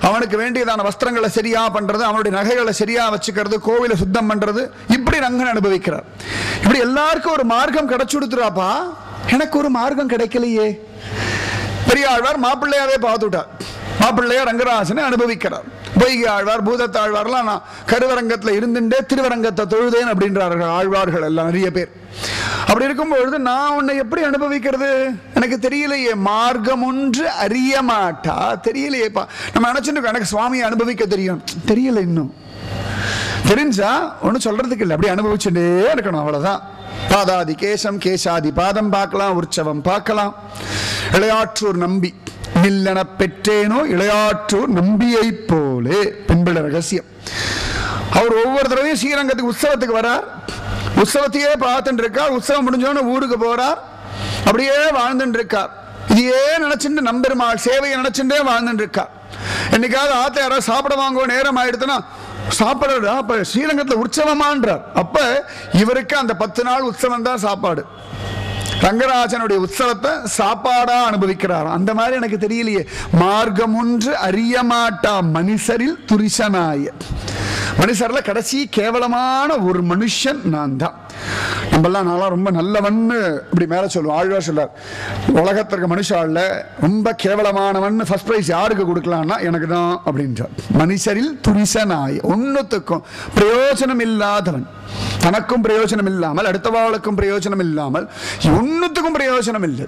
அவனுக்கு வேண்டியதான வஸ்திரங்களை சரியா பண்றது அவனுடைய நகைகளை சரியா வச்சுக்கிறது கோவிலை சுத்தம் பண்றது இப்படி ரங்கன் அனுபவிக்கிறார் இப்படி எல்லாருக்கும் ஒரு மார்க்கம் கிடைச்சு கொடுத்துறாப்பா எனக்கு ஒரு மார்க்கம் கிடைக்கலையே பெரிய ஆழ்வார் மாப்பிள்ளையாவே பார்த்துட்டார் மாப்பிள்ளையார் ரங்கராசனை அனுபவிக்கிறார் பொய்கை ஆழ்வார் பூதத்தாழ்வார்லாம் நான் கருவரங்கத்தில் இருந்துட்டே திருவரங்கத்தை தொழுதேன் அப்படின்றார்கள் ஆழ்வார்கள் எல்லாம் நிறைய பேர் அப்படி இருக்கும்பொழுது நான் உன்னை எப்படி அனுபவிக்கிறது எனக்கு தெரியலையே மார்க்கம் ஒன்று அறிய மாட்டா தெரியலையேப்பா நம்ம நினைச்சுட்டு எனக்கு சுவாமியை அனுபவிக்க தெரியும் தெரியல இன்னும் தெரிஞ்சா ஒன்றும் சொல்றதுக்கு இல்லை அப்படி அனுபவிச்சுட்டே இருக்கணும் அவ்வளவுதான் பாதாதி கேசம் கேசாதி பாதம் பார்க்கலாம் உற்சவம் பார்க்கலாம் இளையாற்றூர் நம்பி மில்லன பெற்றேனோ இளையாற்றூர் நம்பியை போலே பின்புள்ள ரகசியம் அவர் ஒவ்வொரு தடவையும் ஸ்ரீரங்கத்துக்கு உற்சவத்துக்கு வரார் உற்சவத்தையே பார்த்துட்டு இருக்கார் உற்சவம் முடிஞ்சோன்னு ஊருக்கு போறார் அப்படியே வாழ்ந்துட்டு இருக்கார் இதையே நினைச்சுட்டு நம்பெருமாள் சேவையை நினைச்சுட்டே வாழ்ந்துட்டு இருக்கார் என்னைக்காவது ஆத்த யாராவது சாப்பிட வாங்குவ நேரம் ஆயிடுத்துன்னா சாப்பிடுறா அப்ப ஸ்ரீரங்கத்துல உற்சவமான்றார் அப்ப இவருக்கு அந்த பத்து நாள் உற்சவம் தான் சாப்பாடு ரங்கராஜனுடைய உற்சவத்தை சாப்பாடா அனுபவிக்கிறார் அந்த மாதிரி எனக்கு தெரியலையே மார்க்கம் ஒன்று அறிய மாட்டா மனுஷரில் துரிசனாய மனுஷர்ல கடைசி கேவலமான ஒரு மனுஷன் நான் தான் நம்மெல்லாம் நான்லாம் ரொம்ப நல்லவன்னு இப்படி மேல சொல்லுவோம் ஆழ்வார் சொல்லார் உலகத்திற்கு மனுஷால ரொம்ப கேவலமானவன் ஃபர்ஸ்ட் ப்ரைஸ் யாருக்கு கொடுக்கலாம்னா எனக்கு தான் அப்படின்றார் மனுஷரில் துரிசனாய் ஒன்னுத்துக்கும் பிரயோஜனம் இல்லாதவன் தனக்கும் பிரயோஜனம் இல்லாமல் அடுத்தவாளுக்கும் பிரயோஜனம் இல்லாமல் ஒன்னுத்துக்கும் பிரயோஜனம் இல்லை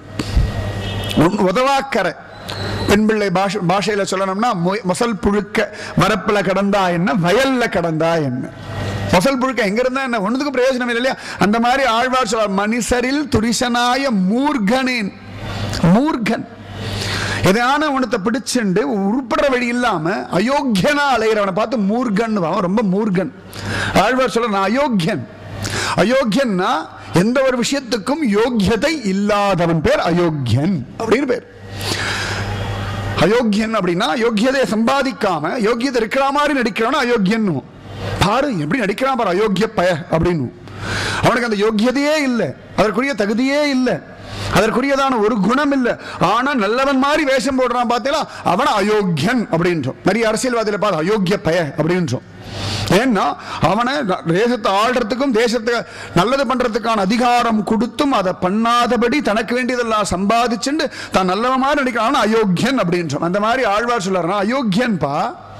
ஒன்- உதவாக்கரை பெண் பிள்ளை பாஷ பாஷையில சொல்லணும்னா மொ- மொசல் புழுக்க வரப்புல கடந்தா என்ன வயல்ல கடந்தா என்ன மொசல் புழுக்க எங்க இருந்தா என்ன ஒண்ணுத்துக்கும் பிரயோஜனம் இல்லை இல்லையா அந்த மாதிரி ஆழ்வார் சொல்றார் மனுஷரில் துரிசனாய மூர்கனேன் மூர்கன் எதையான உனத்தை பிடிச்சுண்டு உருப்படுற வழி இல்லாம அயோக்கியனா அலைகிறவனை பார்த்து மூர்கன் அவன் ரொம்ப மூர்கன் ஆழ்வார் சொல்ற நான் அயோக்கியன் அயோக்கியன்னா எந்த ஒரு விஷயத்துக்கும் யோக்கியதை இல்லாதவன் பேர் அயோக்கியன் அப்படின்னு பேர் அயோக்கியன் அப்படின்னா யோக்கியதையை சம்பாதிக்காம யோக்கியதை இருக்கிற மாதிரி நடிக்கிறவன அயோக்கியன் பாரு எப்படி நடிக்கிறான் பாரு அயோக்கிய பய அப்படின்னு அவனுக்கு அந்த யோக்கியதையே இல்லை அதற்குரிய தகுதியே இல்லை அதற்குரியதான ஒரு குணம் இல்லை ஆனா நல்லவன் மாதிரி வேஷம் போடுறான் பார்த்தீங்களா அவன அயோக்கியன் அப்படின்றோம் நிறைய அரசியல்வாதியில பார்த்து அயோக்கிய பய அப்படின்றோம் ஏன்னா அவனை தேசத்தை ஆள்றதுக்கும் தேசத்தை நல்லது பண்றதுக்கான அதிகாரம் கொடுத்தும் அதை பண்ணாதபடி தனக்கு வேண்டியதெல்லாம் சம்பாதிச்சுண்டு தான் நல்லவன் மாதிரி நடிக்கிறான் அயோக்கியன் அப்படின்றோம் அந்த மாதிரி ஆழ்வார் சொல்றாரு அயோக்கியன்பா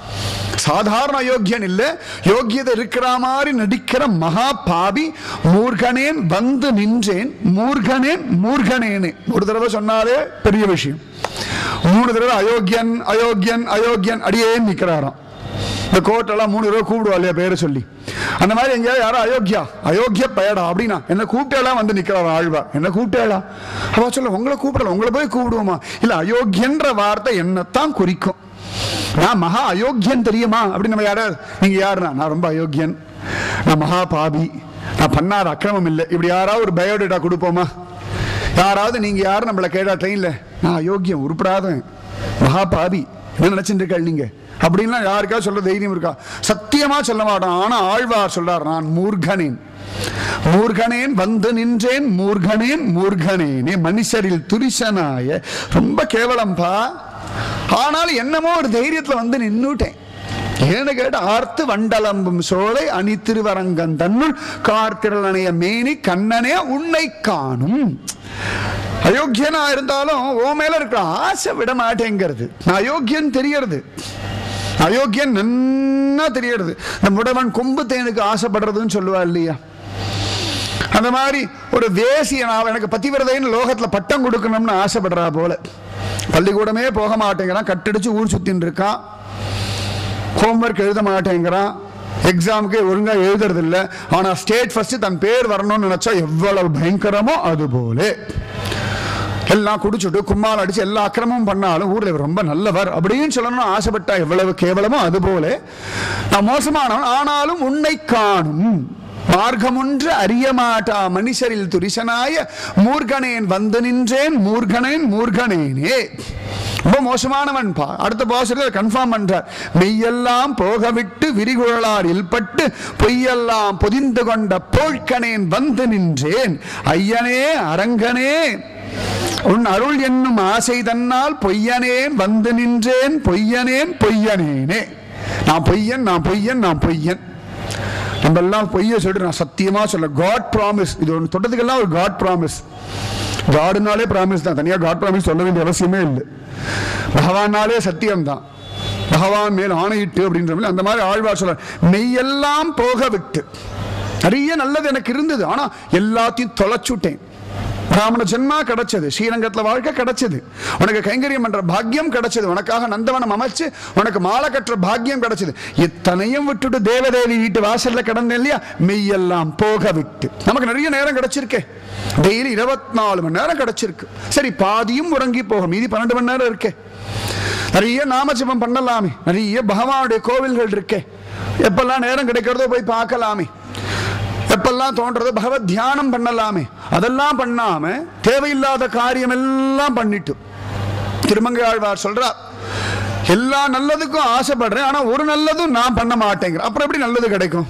சாதாரண அயோக்கியன் இல்ல யோக்கியதை இருக்கிற மாதிரி நடிக்கிற மகா பாவி மூர்கனேன் வந்து நின்றேன் மூர்கனேன் மூர்கனேனே ஒரு தடவை சொன்னாலே பெரிய விஷயம் மூணு தடவை அயோக்கியன் அயோக்கியன் அயோக்கியன் அடியேன் நிக்கிறாராம் இந்த கோர்ட்டெல்லாம் மூணு தடவை கூப்பிடுவா இல்லையா பேரை சொல்லி அந்த மாதிரி எங்கேயாவது யாரும் அயோக்கியா அயோக்கிய பயடா அப்படின்னா என்ன கூப்பிட்டேலாம் வந்து நிக்கிறார் ஆழ்வா என்ன கூப்பிட்டேளா அவ சொல்ல உங்களை கூப்பிடல உங்களை போய் கூப்பிடுவோமா இல்ல அயோக்கியன்ற வார்த்தை என்னத்தான் குறிக்கும் நான் மகா அயோக்கியன் தெரியுமா அப்படின்னு நம்ம யாராவது நீங்க யாருன்னா நான் ரொம்ப அயோக்கியன் நான் மகா பாவி நான் பண்ணாத அக்கிரமம் இல்லை இப்படி யாராவது ஒரு பயோடேட்டா கொடுப்போமா யாராவது நீங்க யாரும் நம்மள கேட்டா ட்ரெயின்ல நான் அயோக்கியம் உருப்படாதவன் மகா பாவி என்ன நினைச்சிட்டு இருக்கா நீங்க அப்படின்லாம் யாருக்காவது சொல்ல தைரியம் இருக்கா சத்தியமா சொல்ல மாட்டான் ஆனா ஆழ்வார் சொல்றார் நான் மூர்கனேன் மூர்கனேன் வந்து நின்றேன் மூர்கனேன் மூர்கனேனே மனுஷரில் துரிசனாய ரொம்ப கேவலம்பா ஆனாலும் என்னமோ ஒரு தைரியத்துல வந்து நின்னுட்டேன் ஏன்னு கேட்ட ஆர்த்து வண்டலம்பும் சோலை அணி திருவரங்கன் தன்னுள் கார்த்திரளனைய மேனி கண்ணனே உன்னை காணும் அயோக்கியனா இருந்தாலும் ஓ மேல இருக்கிற ஆசை விட மாட்டேங்கிறது நான் அயோக்கியன் தெரியறது அயோக்கியன் நன்னா தெரியறது இந்த முடவன் கொம்பு தேனுக்கு ஆசைப்படுறதுன்னு சொல்லுவா இல்லையா அந்த மாதிரி ஒரு வேசிய நான் எனக்கு பத்திவிரதைன்னு லோகத்துல பட்டம் கொடுக்கணும்னு ஆசைப்படுறா போல பள்ளிக்கூடமே போக மாட்டேங்கிறான் கட்டடிச்சு ஊர் சுத்தின்னு இருக்கான் ஹோம்ஒர்க் எழுத மாட்டேங்கிறான் எக்ஸாமுக்கு ஒழுங்கா எழுதுறது இல்ல ஆனா ஸ்டேட் ஃபர்ஸ்ட் தன் பேர் வரணும்னு நினைச்சா எவ்வளவு பயங்கரமோ அது போல எல்லாம் குடிச்சுட்டு கும்மால் அடிச்சு எல்லா அக்கிரமும் பண்ணாலும் ஊர்ல இவர் ரொம்ப நல்லவர் அப்படின்னு சொல்லணும்னு ஆசைப்பட்டா எவ்வளவு கேவலமோ அது போல நான் மோசமானவன் ஆனாலும் உன்னை காணும் மார்க்கம் ஒன்று அறிய மாட்டா மனுஷரில் துரிசனாய மூர்கனேன் வந்து நின்றேன் மூர்கனேன் மூர்கனேனே ரொம்ப மோசமானவன் பா அடுத்த பாசத்தில் கன்ஃபார்ம் பண்றார் மெய்யெல்லாம் போக விட்டு விரிகுழலாரில் பட்டு பொய்யெல்லாம் பொதிந்து கொண்ட போழ்கனேன் வந்து நின்றேன் ஐயனே அரங்கனே உன் அருள் என்னும் ஆசை தன்னால் பொய்யனேன் வந்து நின்றேன் பொய்யனேன் பொய்யனேனே நான் பொய்யன் நான் பொய்யன் நான் பொய்யன் நம்ம எல்லாம் பொய்ய சொல்லிட்டு நான் சத்தியமா சொல்ல காட் ப்ராமிஸ் இது ஒன்று தொட்டதுக்கெல்லாம் ஒரு காட் ப்ராமிஸ் காடுனாலே ப்ராமிஸ் தான் தனியாக காட் ப்ராமிஸ் சொல்ல வேண்டிய அவசியமே இல்லை பகவானாலே சத்தியம் தான் பகவான் மேல் ஆணையிட்டு அப்படின்ற மாதிரி அந்த மாதிரி ஆழ்வார் சொல்ல மெய்யெல்லாம் போக விட்டு நிறைய நல்லது எனக்கு இருந்தது ஆனா எல்லாத்தையும் தொலைச்சுட்டேன் பிராமண ஜென்மா கிடைச்சது ஸ்ரீரங்கத்துல வாழ்க்கை கிடைச்சது உனக்கு கைங்கரியம் பண்ற பாக்கியம் கிடைச்சது உனக்காக நந்தவனம் அமைச்சு உனக்கு மாலை கட்டுற பாக்கியம் கிடைச்சது இத்தனையும் விட்டுட்டு தேவதேவி வீட்டு வாசல்ல கிடந்தேன் இல்லையா மெய்யெல்லாம் போக விட்டு நமக்கு நிறைய நேரம் கிடைச்சிருக்கே டெய்லி இருபத்தி நாலு மணி நேரம் கிடைச்சிருக்கு சரி பாதியும் உறங்கி போகும் மீதி பன்னெண்டு மணி நேரம் இருக்கே நிறைய நாமஜபம் பண்ணலாமே நிறைய பகவானுடைய கோவில்கள் இருக்கே எப்பெல்லாம் நேரம் கிடைக்கிறதோ போய் பார்க்கலாமே எப்பெல்லாம் தோன்றதோ பகவத் தியானம் பண்ணலாமே அதெல்லாம் பண்ணாம தேவையில்லாத காரியம் எல்லாம் பண்ணிட்டு திருமங்கை ஆழ்வார் சொல்றார் எல்லா நல்லதுக்கும் ஆசைப்படுறேன் ஆனா ஒரு நல்லதும் நான் பண்ண மாட்டேங்கிறேன் அப்புறம் எப்படி நல்லது கிடைக்கும்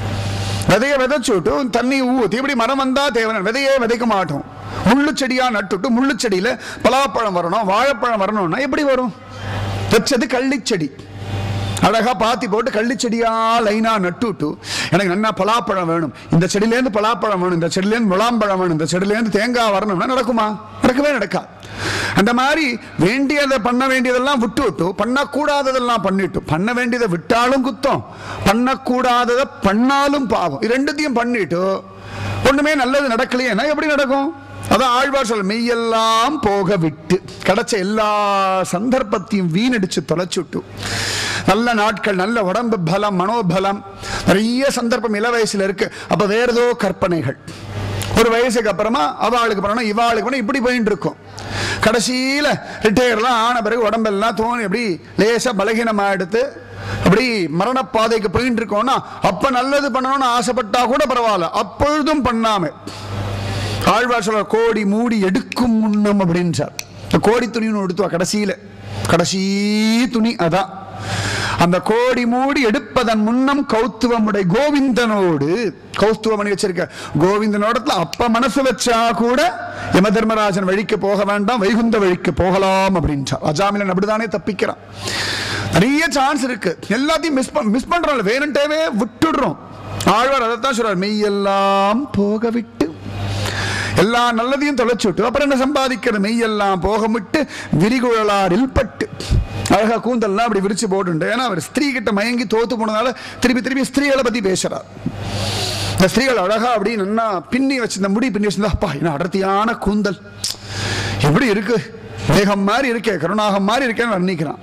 விதைய விதைச்சுட்டு தண்ணி ஊத்தி இப்படி மரம் வந்தா தேவை விதையே விதைக்க மாட்டோம் முள்ளு செடியா நட்டுட்டு முள்ளு செடியில பலாப்பழம் வரணும் வாழைப்பழம் வரணும்னா எப்படி வரும் வச்சது கள்ளிச்செடி அழகா பாத்தி போட்டு கள்ளிச்செடியா லைனா நட்டுட்டு எனக்கு நல்லா பலாப்பழம் வேணும் இந்த செடியிலேருந்து பலாப்பழம் வேணும் இந்த செடியிலேருந்து முலாம்பழம் வேணும் இந்த செடியிலேருந்து தேங்காய் வரணும்னா நடக்குமா நடக்கவே நடக்காது அந்த மாதிரி வேண்டியதை பண்ண வேண்டியதெல்லாம் விட்டு விட்டு பண்ணக்கூடாததெல்லாம் பண்ணிட்டு பண்ண வேண்டியதை விட்டாலும் குத்தம் பண்ணக்கூடாததை பண்ணாலும் பாவம் இது ரெண்டுத்தையும் பண்ணிட்டு ஒண்ணுமே நல்லது நடக்கலையேனா எப்படி நடக்கும் அதான் ஆழ்வார் சொல்ல மெய்யெல்லாம் போக விட்டு கிடைச்ச எல்லா சந்தர்ப்பத்தையும் வீணடிச்சு தொலைச்சுட்டு நல்ல நாட்கள் நல்ல உடம்பு பலம் மனோபலம் நிறைய சந்தர்ப்பம் இள வயசுல இருக்கு அப்ப வேற ஏதோ கற்பனைகள் ஒரு வயசுக்கு அப்புறமா அவளுக்கு பண்ணணும் இவாளுக்கு பண்ணணும் இப்படி போயிட்டு இருக்கும் கடைசியில ரிட்டையர்லாம் ஆன பிறகு உடம்பெல்லாம் தோணி எப்படி லேசா பலகீனமா எடுத்து அப்படி மரணப்பாதைக்கு போயிட்டு இருக்கோம்னா அப்ப நல்லது பண்ணணும்னு ஆசைப்பட்டா கூட பரவாயில்ல அப்பொழுதும் பண்ணாம ஆழ்வார் சொல்ற கோடி மூடி எடுக்கும் முன்னம் அப்படின்னு சார் இந்த கோடி துணின்னு எடுத்துவா கடைசியில கடைசி துணி அதான் அந்த கோடி மூடி எடுப்பதன் முன்னம் கௌத்துவமுடை கோவிந்தனோடு கௌஸ்துவமணி வச்சிருக்க கோவிந்தனோடத்துல அப்ப மனசு வச்சா கூட யம தர்மராஜன் வழிக்கு போக வேண்டாம் வைகுந்த வழிக்கு போகலாம் அப்படின்ச்சா அஜாமிலன் அப்படிதானே தப்பிக்கிறான் நிறைய சான்ஸ் இருக்கு எல்லாத்தையும் மிஸ் மிஸ் பண்றோம் வேணுன்ட்டேவே விட்டுடுறோம் ஆழ்வார் அதைத்தான் சொல்றார் மெய்யெல்லாம் போக விட்டு எல்லா நல்லதையும் தொலைச்சுட்டு அப்புறம் என்ன சம்பாதிக்கிற மெய்யெல்லாம் போக விட்டு விரிகுழலாரில் பட்டு அழகா கூந்தல்லாம் அப்படி விரிச்சு போட்டுண்டு ஏன்னா அவர் ஸ்திரீ கிட்ட மயங்கி தோத்து போனதால திருப்பி திருப்பி ஸ்திரீகளை பத்தி பேசுறார் இந்த ஸ்திரீகள் அழகா அப்படி நல்லா பின்னி வச்சிருந்த முடி பின்னி வச்சிருந்தா அப்பா என்ன அடர்த்தியான கூந்தல் எப்படி இருக்கு மேகம் மாதிரி இருக்கே கருணாகம் மாதிரி இருக்கேன்னு வர்ணிக்கிறான்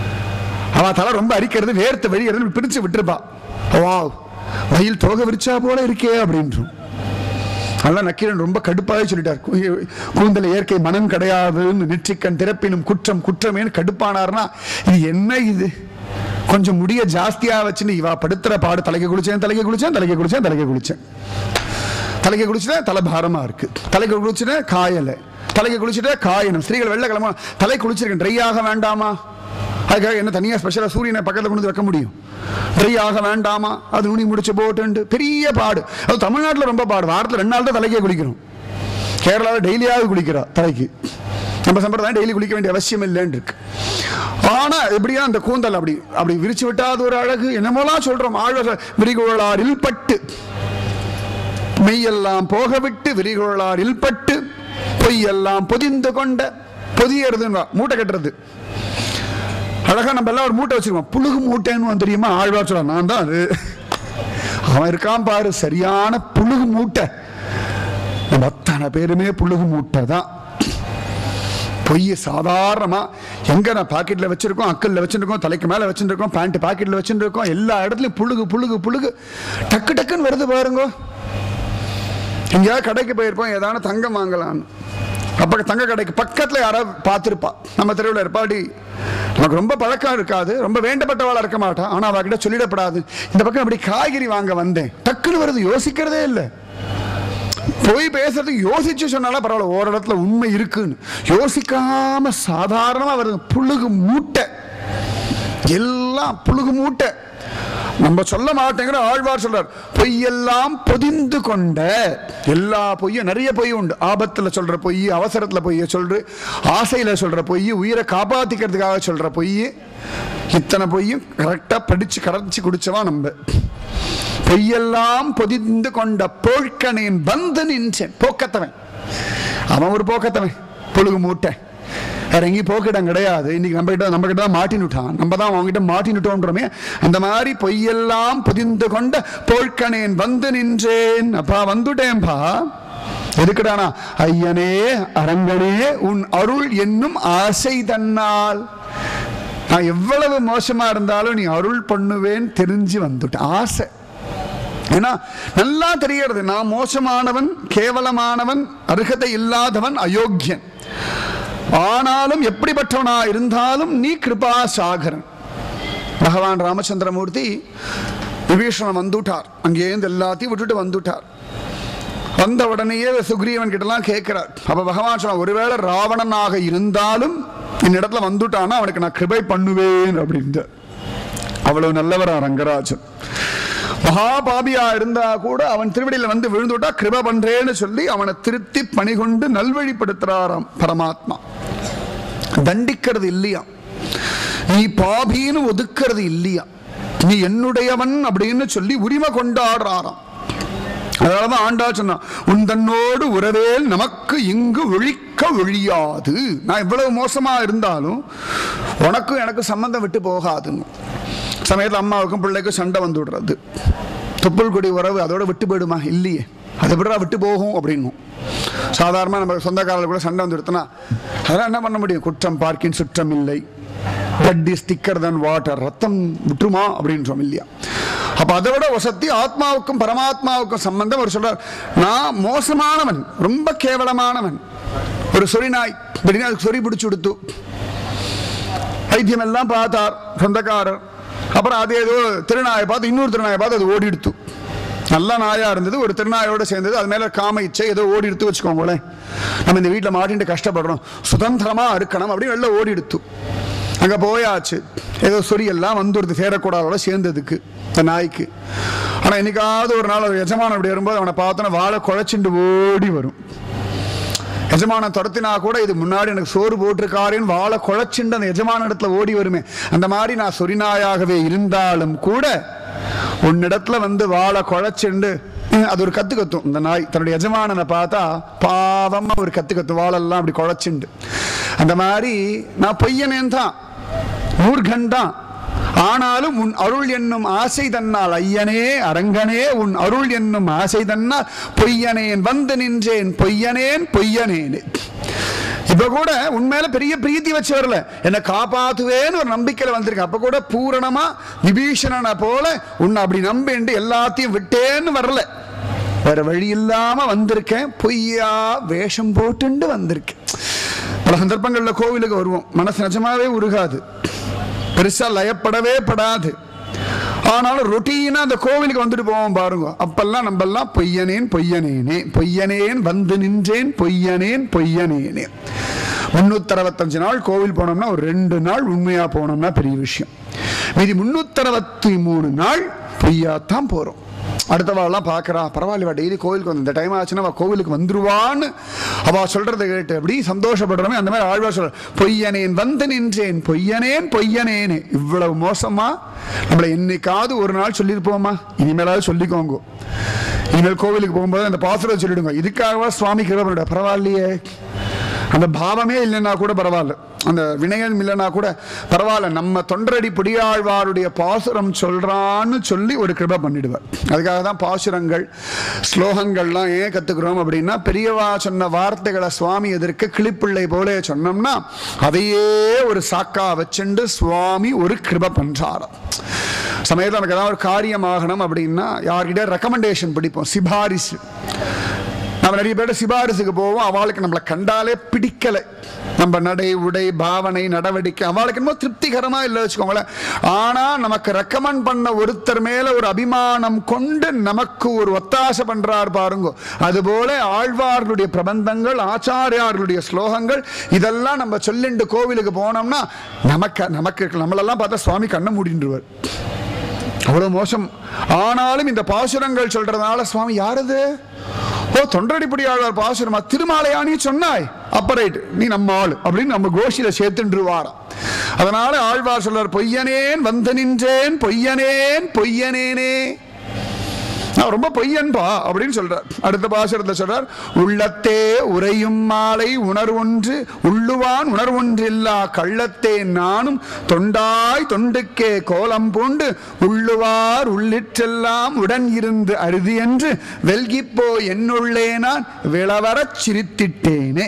அவன் தலை ரொம்ப அரிக்கிறது வேர்த்து வெளியேறது பிரிச்சு விட்டுருப்பா வா மயில் தோகை விரிச்சா போல இருக்கே அப்படின்றோம் அதெல்லாம் நக்கீரன் ரொம்ப கடுப்பாக சொல்லிட்டார் கூ- கூந்தல் இயற்கை மனம் கிடையாதுன்னு நெற்றிக்கண் திறப்பினும் குற்றம் குற்றமேன்னு கடுப்பானார்னா இது என்ன இது கொஞ்சம் முடிய ஜாஸ்தியா வச்சுன்னு இவா படுத்துற பாடு தலைக்கு குளிச்சேன் தலைக்கு குளிச்சேன் தலைக்கு குளிச்சேன் தலைக்கு குளிச்சேன் தலைக்கு குளிச்சுட்டா தலை பாரமா இருக்கு தலைக்கு குளிச்சுட்டா காயலை தலைக்கு குளிச்சுட்டா காயணும் ஸ்திரீகள் வெள்ளை கிளம்ப தலை குளிச்சிருக்கேன் ட்ரை ஆக வேண்டாமா அதுக்காக என்ன தனியா ஸ்பெஷலா சூரியனை பக்கத்துல கொண்டு வந்து வைக்க முடியும் ட்ரை ஆக வேண்டாமா அது நுனி முடிச்சு போட்டு பெரிய பாடு அது தமிழ்நாட்டுல ரொம்ப பாடு வாரத்துல ரெண்டு நாள் தான் தலைக்கே குளிக்கிறோம் கேரளாவில் டெய்லியாவது குளிக்கிறா தலைக்கு நம்ம சம்பிரதாயம் டெய்லி குளிக்க வேண்டிய அவசியம் இல்லைன்னு இருக்கு ஆனா எப்படியா அந்த கூந்தல் அப்படி அப்படி விரிச்சு விட்டா அது ஒரு அழகு என்னமோலாம் சொல்றோம் ஆழ்வார் விரிகுழலாரில் பட்டு மெய்யெல்லாம் போக விட்டு விரிகுழலாரில் பட்டு பொய்யெல்லாம் பொதிந்து கொண்ட பொதியறதுன்னு மூட்டை கட்டுறது அழகா நம்ம எல்லாம் ஒரு மூட்டை வச்சிருக்கோம் புழுகு மூட்டைன்னு தெரியுமா ஆழ்வார் சொல்ல நான் தான் அது அவன் இருக்கான் பாரு சரியான புழுகு மூட்டை நம்ம அத்தனை பேருமே புழுகு மூட்டை தான் பொய் சாதாரணமா எங்க நான் பாக்கெட்ல வச்சிருக்கோம் அக்கல்ல வச்சிருக்கோம் தலைக்கு மேல வச்சிருக்கோம் பேண்ட் பாக்கெட்ல வச்சிருக்கோம் எல்லா இடத்துலயும் புழுகு புழுகு புழுகு டக்கு டக்குன்னு வருது பாருங்க எங்கேயாவது கடைக்கு போயிருப்போம் ஏதான தங்கம் வாங்கலாம்னு அப்ப தங்க கடைக்கு பக்கத்துல யாராவது பார்த்துருப்பா நம்ம தெருவில் இருப்பாடி நமக்கு ரொம்ப பழக்கம் இருக்காது ரொம்ப வேண்டப்பட்டவாளா இருக்க மாட்டா ஆனா அவகிட்ட சொல்லிடப்படாது இந்த பக்கம் அப்படி காய்கறி வாங்க வந்தேன் டக்குன்னு வருது யோசிக்கிறதே இல்லை போய் பேசுறதுக்கு யோசிச்சு சொன்னாலும் பரவாயில்ல ஒரு இடத்துல உண்மை இருக்குன்னு யோசிக்காம சாதாரணமா வருது புழுகு மூட்டை எல்லாம் புழுகு மூட்டை நம்ம சொல்ல மாட்டேங்கிற ஆழ்வார் சொல்றார் பொய்யெல்லாம் பொதிந்து கொண்ட எல்லா பொய்யும் நிறைய பொய் உண்டு ஆபத்துல சொல்ற பொய் அவசரத்துல பொய்ய சொல்ற ஆசையில சொல்ற பொய் உயிரை காப்பாத்திக்கிறதுக்காக சொல்ற பொய் இத்தனை பொய்யும் கரெக்டா படிச்சு கரைச்சு குடிச்சவா நம்ம பொய்யெல்லாம் பொதிந்து கொண்ட போழ்கனேன் வந்து நின்றேன் போக்கத்தவன் அவன் ஒரு போக்கத்தவன் புழுகு மூட்டை வேற எங்கேயும் போக்கிடம் கிடையாது இன்னைக்கு நம்ம கிட்ட நம்ம கிட்ட தான் மாட்டினுட்டான் நம்ம தான் அவங்ககிட்ட மாட்டினுட்டோன்றோமே அந்த மாதிரி பொய்யெல்லாம் புதிந்து கொண்ட போழ்கனேன் வந்து நின்றேன் அப்பா வந்துட்டேன்பா எதுக்குடானா ஐயனே அரங்கனே உன் அருள் என்னும் ஆசை தன்னால் நான் எவ்வளவு மோசமா இருந்தாலும் நீ அருள் பண்ணுவேன் தெரிஞ்சு வந்துட்டேன் ஆசை ஏன்னா நல்லா தெரியறது நான் மோசமானவன் கேவலமானவன் அருகதை இல்லாதவன் அயோக்கியன் ஆனாலும் எப்படிப்பட்டவனா இருந்தாலும் நீ கிருபா சாகரன் பகவான் ராமச்சந்திரமூர்த்தி விபீஷணன் வந்துட்டார் அங்கேருந்து எல்லாத்தையும் விட்டுட்டு வந்துட்டார் வந்த உடனேயே சுக்ரீவன் கிட்டலாம் கேட்கிறார் அப்ப பகவான் சொன்ன ஒருவேளை ராவணனாக இருந்தாலும் என்னிடத்துல வந்துட்டானா அவனுக்கு நான் கிருபை பண்ணுவேன் அப்படின்ட்டு அவ்வளவு நல்லவரா ரங்கராஜன் மகாபாபியா இருந்தா கூட அவன் திருவடியில வந்து விழுந்துட்டா கிருப பண்றேன்னு சொல்லி அவனை திருத்தி பணிகொண்டு நல்வழிப்படுத்துறாராம் பரமாத்மா தண்டிக்கிறது இல்லையா நீ பாபின்னு ஒதுக்கிறது இல்லையா நீ என்னுடையவன் அப்படின்னு சொல்லி உரிமை கொண்டாடுறாராம் அதனாலதான் ஆண்டா சொன்னா உன் தன்னோடு உறவேல் நமக்கு இங்கு ஒழிக்க ஒழியாது நான் எவ்வளவு மோசமா இருந்தாலும் உனக்கும் எனக்கு சம்பந்தம் விட்டு போகாதுன்னு சமயத்தில் அம்மாவுக்கும் பிள்ளைக்கும் சண்டை வந்து விடுறது தொப்புள் கொடி உறவு அதோட விட்டு போயிடுமா இல்லையே அதை விடுறா விட்டு போகும் அப்படின்னும் சாதாரணமாக நம்ம சொந்தக்காரர்கள் கூட சண்டை வந்து எடுத்தனா அதெல்லாம் என்ன பண்ண முடியும் குற்றம் பார்க்கின் சுற்றம் இல்லை blood is thicker than water ரத்தம் விட்டுருமா அப்படின்றோம் இல்லையா அப்ப அதை விட வசத்தி ஆத்மாவுக்கும் பரமாத்மாவுக்கும் சம்பந்தம் ஒரு சொல்றார் நான் மோசமானவன் ரொம்ப கேவலமானவன் ஒரு சொறி நாய் திடீர்னு அதுக்கு சொறி பிடிச்சு கொடுத்து வைத்தியம் எல்லாம் பார்த்தார் சொந்தக்காரர் அப்புறம் அது ஏதோ திருநாயை பார்த்து இன்னொரு திருநாயை பார்த்து அது ஓடி எடுத்து நல்ல நாயா இருந்தது ஒரு திருநாயோட சேர்ந்தது அது மேல காம இச்சை ஏதோ ஓடி எடுத்து வச்சுக்கோங்களேன் நம்ம இந்த வீட்டில் மாட்டிட்டு கஷ்டப்படுறோம் சுதந்திரமா இருக்கணும் அப்படின்னு வெளில ஓடி எடுத்து அங்க போயாச்சு ஏதோ சொறி எல்லாம் வந்துடுது சேரக்கூடாதோட சேர்ந்ததுக்கு இந்த நாய்க்கு ஆனா என்னைக்காவது ஒரு நாள் ஒரு எஜமான் அப்படி வரும்போது அவனை பார்த்தோன்னா வாழை குழைச்சிண்டு ஓடி வரும் எஜமானம் துரத்தினா கூட இது முன்னாடி எனக்கு சோறு போட்டிருக்காருன்னு வாழை குழைச்சிண்டு அந்த எஜமான இடத்துல ஓடி வருமே அந்த மாதிரி நான் சொரிநாயாகவே இருந்தாலும் கூட உன்னிடத்துல வந்து வாழை குழைச்சிண்டு ஹம், அது ஒரு கத்து கத்தும் இந்த நாய் தன்னுடைய எஜமானனை பார்த்தா பாவமா ஒரு கத்து கத்தும் வாழெல்லாம் அப்படி குழைச்சிண்டு அந்த மாதிரி நான் பொய்யனேன் தான் மூர்கன் தான் ஆனாலும் உன் அருள் என்னும் ஆசை தன்னால் ஐயனே அரங்கனே உன் அருள் என்னும் ஆசை தன்னால் பொய்யனேன் வந்து நின்றேன் பொய்யனேன் பொய்யனேனே இப்ப கூட உண்மையில பெரிய பிரீத்தி வச்சு வரல என்னை காப்பாத்துவேன்னு ஒரு நம்பிக்கையில வந்திருக்கேன் அப்ப கூட பூரணமா விபீஷணனை போல உன்னை அப்படி நம்பிண்டு எல்லாத்தையும் விட்டேன்னு வரல வேற வழி இல்லாம வந்திருக்கேன் பொய்யா வேஷம் போட்டுண்டு வந்திருக்கேன் பல சந்தர்ப்பங்கள்ல கோவிலுக்கு வருவோம் மனசு நிஜமாவே உருகாது பெருசா லயப்படவே படாது ஆனாலும் ரொட்டீனா அந்த கோவிலுக்கு வந்துட்டு போவோம் பாருங்க அப்பெல்லாம் நம்ம எல்லாம் பொய்யனேன் பொய்யனேனே பொய்யனேன் வந்து நின்றேன் பொய்யனேன் பொய்யனேனே முன்னூத்தி அறுபத்தஞ்சு நாள் கோவில் போனோம்னா ஒரு ரெண்டு நாள் உண்மையா போனோம்னா பெரிய விஷயம் மீதி முன்னூத்தி அறுபத்தி மூணு நாள் பொய்யாத்தான் போறோம் அடுத்தவாள்லாம் பார்க்கறா பரவாயில்ல டெய்லி கோவிலுக்கு வந்து இந்த டைம் ஆச்சுன்னா அவ கோவிலுக்கு வந்துருவான்னு அவ சொல்றதை கேட்டு அப்படி சந்தோஷப்படுறோமே அந்த மாதிரி ஆழ்வா சொல்ற பொய்யனேன் வந்து நின்றேன் பொய்யனேன் பொய்யனேனே இவ்வளவு மோசமா நம்மளை என்னைக்காவது ஒரு நாள் சொல்லியிருப்போமா இனிமேலாவது சொல்லிக்கோங்க இனிமேல் கோவிலுக்கு போகும்போது அந்த பாசுரம் சொல்லிடுங்க இதுக்காகவா சுவாமி கிருபனுடைய பரவாயில்லையே அந்த பாவமே இல்லைன்னா கூட பரவாயில்ல அந்த வினயம் இல்லைன்னா கூட பரவாயில்ல நம்ம தொண்டரடி பிடியாழ்வாருடைய பாசுரம் சொல்றான்னு சொல்லி ஒரு கிருபை பண்ணிடுவார் அதுக்காக தான் பாசுரங்கள் ஸ்லோகங்கள்லாம் ஏன் கத்துக்கிறோம் அப்படின்னா பெரியவா சொன்ன வார்த்தைகளை சுவாமி எதிர்க்க கிளிப்பிள்ளை போல சொன்னோம்னா அதையே ஒரு சாக்கா வச்சுண்டு சுவாமி ஒரு கிருபை பண்றாராம் சமயத்தில் நமக்கு ஏதாவது ஒரு காரியம் ஆகணும் அப்படின்னா யார்கிட்ட ரெக்கமெண்டேஷன் பிடிப்போம் சிபாரிசு நம்ம நிறைய பேர் சிபாரிசுக்கு போவோம் அவளுக்கு நம்மளை கண்டாலே பிடிக்கல நம்ம நடை உடை பாவனை நடவடிக்கை அவளுக்கு என்னமோ திருப்திகரமா இல்லை வச்சுக்கோங்களேன் ஆனா நமக்கு ரெக்கமெண்ட் பண்ண ஒருத்தர் மேல ஒரு அபிமானம் கொண்டு நமக்கு ஒரு ஒத்தாசை பண்றார் பாருங்க அதுபோல ஆழ்வார்களுடைய பிரபந்தங்கள் ஆச்சாரியார்களுடைய ஸ்லோகங்கள் இதெல்லாம் நம்ம சொல்லிண்டு கோவிலுக்கு போனோம்னா நமக்கு நமக்கு நம்மளெல்லாம் பார்த்தா சுவாமி கண்ணை மூடின்றுவார் அவ்வளவு மோசம் ஆனாலும் இந்த பாசுரங்கள் சொல்றதுனால சுவாமி யாரது ஓ தொண்டடிப்படி ஆழ்வார் பாசுரமா திருமாலையா நீ சொன்னாய் அப்ப ரைட் நீ நம்ம ஆளு அப்படின்னு நம்ம கோஷியில சேர்த்துருவாராம் அதனால ஆழ்வார் சொல்றார் பொய்யனேன் வந்து நின்றேன் பொய்யனேன் பொய்யனேனே நான் ரொம்ப பொய்யன்பா அப்படின்னு சொல்றார் அடுத்த பாசுரத்துல சொல்றார் உள்ளத்தே உறையும் மாலை உணர்வொன்று உள்ளுவான் உணர்வொன்றில்லா கள்ளத்தே நானும் தொண்டாய் தொண்டுக்கே கோலம் பூண்டு உள்ளுவார் உள்ளிற்றெல்லாம் உடன் இருந்து அருதி என்று வெல்கிப்போ என்னுள்ளே நான் விளவரச் சிரித்திட்டேனே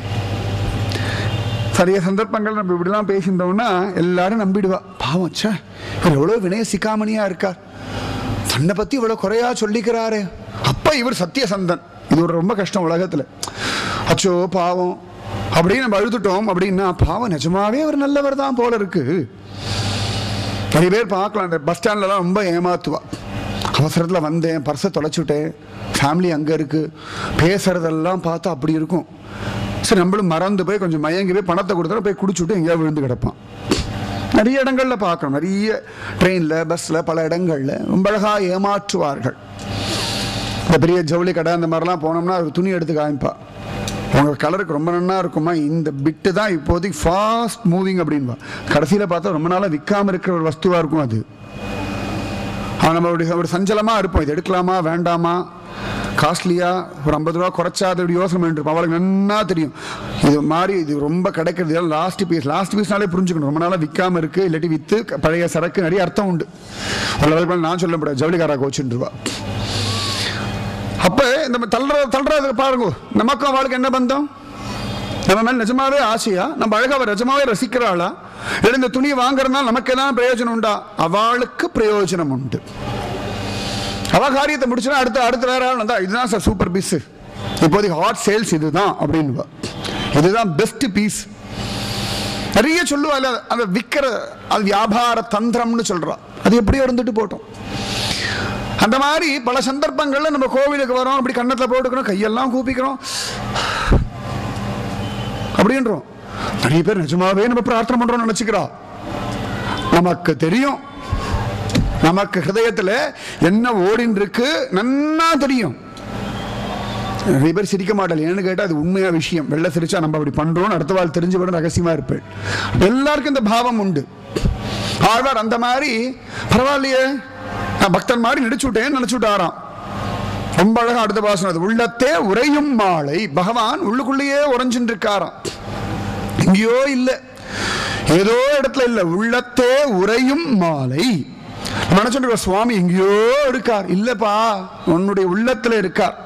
சரிய சந்தர்ப்பங்கள் நம்ம இப்படிலாம் பேசியிருந்தோம்னா எல்லாரும் நம்பிடுவா பாவம் ச்சே இவர் எவ்வளோ வினய சிக்காமணியா இருக்கார் தன்னை பத்தி இவ்வளவு குறையா சொல்லிக்கிறாரே அப்ப இவர் சத்தியசந்தன் இது ஒரு ரொம்ப கஷ்டம் உலகத்துல அச்சோ பாவம் அப்படின்னு நம்ம அழுதுட்டோம் அப்படின்னா பாவம் நிஜமாவே அவர் நல்லவர் தான் போல இருக்கு நிறைய பேர் பார்க்கலாம் இந்த பஸ் ஸ்டாண்ட்லலாம் ரொம்ப ஏமாத்துவா அவசரத்தில் வந்தேன் பர்ஸை தொலைச்சுட்டேன் ஃபேமிலி அங்கே இருக்கு பேசுறதெல்லாம் பார்த்தா அப்படி இருக்கும் சரி நம்மளும் மறந்து போய் கொஞ்சம் மயங்கி போய் பணத்தை கொடுத்தா போய் குடிச்சுட்டு எங்கேயாவது விழுந்து கிடப்பான் நிறைய இடங்கள்ல பார்க்கணும் நிறைய ட்ரெயினில் பஸ்ஸில் பல இடங்கள்ல ரொம்ப அழகாக ஏமாற்றுவார்கள் இந்த பெரிய ஜவுளி கடை அந்த மாதிரிலாம் போனோம்னா அது துணி எடுத்து காமிப்பா உங்க கலருக்கு ரொம்ப நன்னா இருக்குமா இந்த பிட்டு தான் இப்போதைக்கு ஃபாஸ்ட் மூவிங் அப்படின்பா கடைசியில் பார்த்தா ரொம்ப நாளாக விற்காம இருக்கிற ஒரு வஸ்துவாக இருக்கும் அது அவன் நம்ம ஒரு ஒரு சஞ்சலமாக இருப்போம் இது எடுக்கலாமா வேண்டாமா காஸ்ட்லியா ஒரு ஐம்பது ரூபா குறைச்சா அது இப்படி யோசனை பண்ணிட்டு இருப்போம் அவளுக்கு நன்னா தெரியும் இது மாதிரி இது ரொம்ப கிடைக்கிறது லாஸ்ட் பீஸ் லாஸ்ட் பீஸ்னாலே புரிஞ்சுக்கணும் ரொம்ப நாளாக விற்காம இருக்கு இல்லாட்டி விற்று பழைய சரக்கு நிறைய அர்த்தம் உண்டு ஒரு லெவலுக்கு மேல நான் சொல்ல முடியாது ஜவுளிக்காரா கோச்சுட்டு ரூபா அப்ப இந்த தள்ளுற தள்ளுறது பாருங்க நமக்கும் அவளுக்கு என்ன பந்தம் நம்ம மேல நிஜமாவே ஆசையா நம்ம அழகாவை நிஜமாவே ரசிக்கிறாளா இல்லை இந்த துணியை வாங்குறதுனால நமக்கு எல்லாம் பிரயோஜனம் உண்டா அவளுக்கு பிரயோஜனம் உண்டு அவ காரியத்தை முடிச்சுனா அடுத்து அடுத்து வேற ஆள் வந்தா இதுதான் சார் சூப்பர் பீஸ் இப்போதைக்கு ஹாட் சேல்ஸ் இதுதான் அப்படின்னு இதுதான் பெஸ்ட் பீஸ் நிறைய சொல்லுவா இல்ல அந்த விற்கிற அது வியாபார தந்திரம்னு சொல்றா அது எப்படியோ இருந்துட்டு போட்டோம் அந்த மாதிரி பல சந்தர்ப்பங்கள்ல நம்ம கோவிலுக்கு வரோம் அப்படி கன்னத்துல போட்டுக்கிறோம் கையெல்லாம் கூப்பிக்கிறோம் அப்படின்றோம் நிறைய பேர் நிஜமாவே நம்ம பிரார்த்தனை பண்றோம் நினைச்சுக்கிறா நமக்கு தெரியும் நமக்கு ஹிருதயத்துல என்ன ஓடின்னு இருக்கு நன்னா தெரியும் நிறைய பேர் சிரிக்க மாட்டேன் ஏன்னு கேட்டால் அது உண்மையா விஷயம் வெள்ள சிரிச்சா நம்ம அப்படி பண்றோம்னு அடுத்த வாழ் தெரிஞ்சு விட ரகசியமா இருப்பேன் எல்லாருக்கும் இந்த பாவம் உண்டு ஆழ்வார் அந்த மாதிரி பரவாயில்லையே நான் பக்தன் மாதிரி நடிச்சு விட்டேன் நினைச்சு விட்டாராம் ரொம்ப அழகா அடுத்த பாசனம் அது உள்ளத்தே உறையும் மாலை பகவான் உள்ளுக்குள்ளேயே உறைஞ்சுட்டு இருக்காராம் எங்கேயோ இல்ல ஏதோ இடத்துல இல்ல உள்ளத்தே உறையும் மாலை நினைச்சுட்டு சுவாமி எங்கேயோ இருக்கார் இல்லப்பா உன்னுடைய உள்ளத்துல இருக்கார்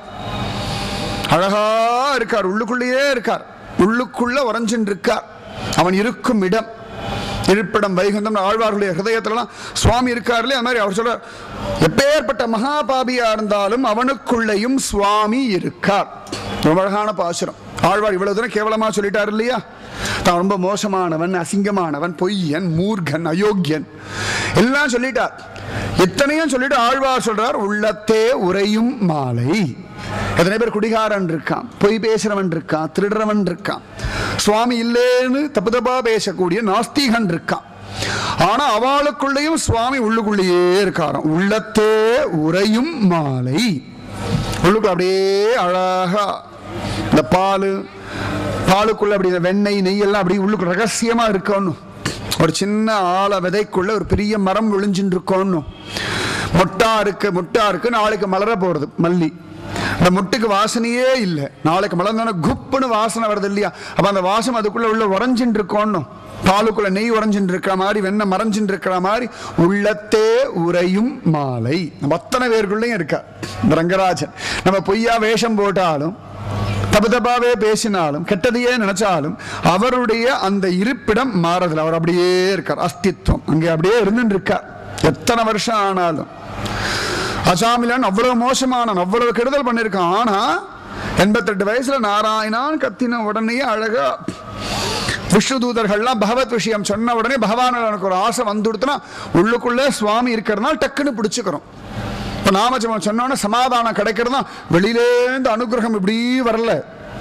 அழகா இருக்கார் உள்ளுக்குள்ளேயே இருக்கார் உள்ளுக்குள்ள உறைஞ்சுட்டு இருக்கார் அவன் இருக்கும் இடம் இருப்பிடம் வைகுந்தம் ஆழ்வார்களுடைய ஹிருதயத்திலலாம் சுவாமி இருக்காருலே அது மாதிரி அவர் சொல்றார் எப்பேற்பட்ட மகாபாபியா இருந்தாலும் அவனுக்குள்ளேயும் சுவாமி இருக்கார் ரொம்ப அழகான பாசுரம் ஆழ்வார் இவ்வளவு தூரம் கேவலமா சொல்லிட்டார் இல்லையா தான் ரொம்ப மோசமானவன் அசிங்கமானவன் பொய்யன் மூர்கன் அயோக்கியன் எல்லாம் சொல்லிட்டார் எத்தனையும் சொல்லிட்டு ஆழ்வார் சொல்றார் உள்ளத்தே உறையும் மாலை எத்தனை பேர் குடிகாரன் இருக்கான் பொய் பேசுறவன் இருக்கான் திருடுறவன் இருக்கான் சுவாமி இல்லேன்னு தப்பு தப்பா பேசக்கூடிய நாஸ்திகன் இருக்கான் ஆனா அவளுக்குள்ளேயும் சுவாமி உள்ளுக்குள்ளேயே இருக்காராம் உள்ளத்தே உறையும் மாலை உள்ளுக்குள்ள அப்படியே அழகா இந்த பால் பாலுக்குள்ள அப்படி இந்த வெண்ணெய் நெய் எல்லாம் அப்படி உள்ளுக்குள்ள ரகசியமா இருக்கணும் ஒரு சின்ன ஆழ விதைக்குள்ள ஒரு பெரிய மரம் விழிஞ்சுட்டு இருக்கணும் மொட்டா இருக்கு முட்டா இருக்கு நாளைக்கு மலர போறது மல்லி அந்த முட்டுக்கு வாசனையே இல்லை நாளைக்கு மலர்ந்தோன்னா குப்புன்னு வாசனை வருது இல்லையா அப்ப அந்த வாசம் அதுக்குள்ள உள்ள உறைஞ்சுட்டு இருக்கணும் பாலுக்குள்ள நெய் உறைஞ்சுட்டு இருக்கிற மாதிரி வெண்ணெய் மறைஞ்சுட்டு இருக்கிற மாதிரி உள்ளத்தே உறையும் மாலை நம்ம அத்தனை பேருக்குள்ளேயும் இருக்கா இந்த ரங்கராஜன் நம்ம பொய்யா வேஷம் போட்டாலும் தப்பு தப்பாவே பேசினாலும் கெட்டதையே நினைச்சாலும் அவருடைய அந்த இருப்பிடம் மாறதில்லை அவர் அப்படியே இருக்கார் அஸ்தித்வம் அங்கே அப்படியே இருந்துட்டு இருக்கார் எத்தனை வருஷம் ஆனாலும் அசாமிலன் அவ்வளவு மோசமானவன் அவ்வளவு கெடுதல் பண்ணியிருக்கான் ஆனா எண்பத்தெட்டு வயசுல நாராயணான் கத்தின உடனே அழகா விஷ்ணு தூதர்கள்லாம் பகவத் விஷயம் சொன்ன உடனே பகவான் எனக்கு ஒரு ஆசை வந்துடுத்துனா உள்ளுக்குள்ள சுவாமி இருக்கிறதுனால டக்குன்னு பிடிச்சுக்கிறோம் இப்போ நாமஜபம் சொன்னோன்னே சமாதானம் கிடைக்கிறதா வெளியிலேருந்து அனுகிரகம் இப்படி வரல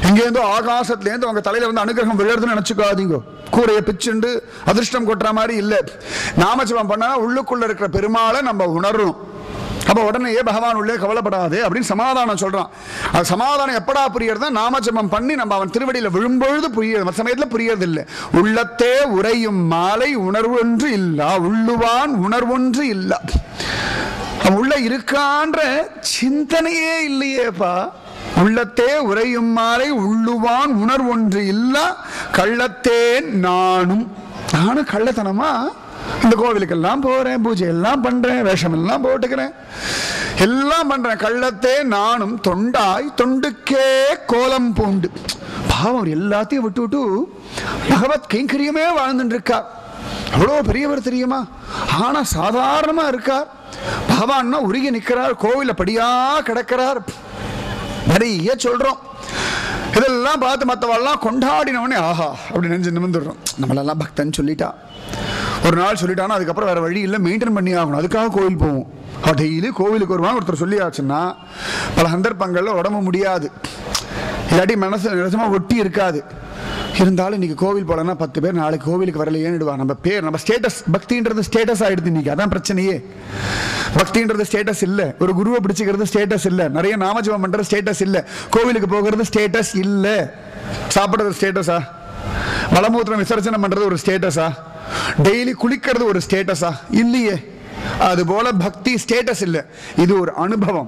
எங்கேருந்தோ ஆகாசத்துலேருந்து உங்க தலையில வந்து அனுகிரகம் விழுறதுன்னு நினைச்சுக்காதீங்க கூரையை பிச்சுண்டு அதிர்ஷ்டம் கொட்டுற மாதிரி இல்லை நாமஜபம் பண்ணா உள்ளுக்குள்ள இருக்கிற பெருமாளை நம்ம உணர்றோம் அப்ப உடனே பகவான் உள்ளே கவலைப்படாது அப்படின்னு சமாதானம் சொல்றான் அது சமாதானம் எப்படா புரியறதா நாமஜபம் பண்ணி நம்ம அவன் திருவடியில விழும்பொழுது புரியுது மற்ற சமயத்துல புரியறது இல்லை உள்ளத்தே உறையும் மாலை உணர்வொன்று இல்லா உள்ளுவான் உணர்வொன்று இல்லா அவன் உள்ள இருக்கான்ற சிந்தனையே இல்லையேப்பா உள்ளத்தே உறையும் மாலை உள்ளுவான் உணர்வொன்று இல்ல கள்ளத்தே நானும் நானும் கள்ளத்தனமா இந்த கோவிலுக்கெல்லாம் போறேன் பூஜை எல்லாம் பண்றேன் வேஷம் எல்லாம் போட்டுக்கிறேன் எல்லாம் பண்றேன் கள்ளத்தே நானும் தொண்டாய் தொண்டுக்கே கோலம் பூண்டு பாவம் அவர் எல்லாத்தையும் விட்டு விட்டு பகவத் கைங்கரியமே வாழ்ந்துட்டு இருக்கார் அவ்வளோ பெரியவர் தெரியுமா ஆனா சாதாரணமா இருக்கார் பகவான்னா உருகி நிற்கிறார் கோவில படியா கிடக்கிறார் நிறைய சொல்றோம் இதெல்லாம் பார்த்து மற்றவெல்லாம் கொண்டாடினவனே ஆஹா அப்படி நினைச்சு நிமிந்துடுறோம் நம்மளெல்லாம் பக்தன் சொல்லிட்டா ஒரு நாள் சொல்லிட்டானா அதுக்கப்புறம் வேற வழி இல்லை மெயின்டைன் பண்ணி ஆகணும் அதுக்காக கோவில் போவோம் டெய்லி கோவிலுக்கு வருவான் ஒருத்தர் சொல்லியாச்சுன்னா பல சந்தர்ப்பங்களில் உடம்பு முடியாது இல்லாட்டி மனசு நிஜமா ஒட்டி இருக்காது இருந்தாலும் இன்னைக்கு கோவில் போலன்னா பத்து பேர் நாளைக்கு கோவிலுக்கு வரல ஏன்னுடுவா நம்ம பேர் நம்ம ஸ்டேட்டஸ் பக்தின்றது ஸ்டேட்டஸ் ஆயிடுது இன்னைக்கு அதான் பிரச்சனையே பக்தின்றது ஸ்டேட்டஸ் இல்ல ஒரு குருவை பிடிச்சிக்கிறது ஸ்டேட்டஸ் இல்ல நிறைய நாமஜபம் பண்றது ஸ்டேட்டஸ் இல்ல கோவிலுக்கு போகிறது ஸ்டேட்டஸ் இல்ல சாப்பிடுறது ஸ்டேட்டஸா மலமூத்திரம் விசர்ஜனை பண்றது ஒரு ஸ்டேட்டஸா டெய்லி குளிக்கிறது ஒரு ஸ்டேட்டஸா இல்லையே அது போல பக்தி ஸ்டேட்டஸ் இல்ல இது ஒரு அனுபவம்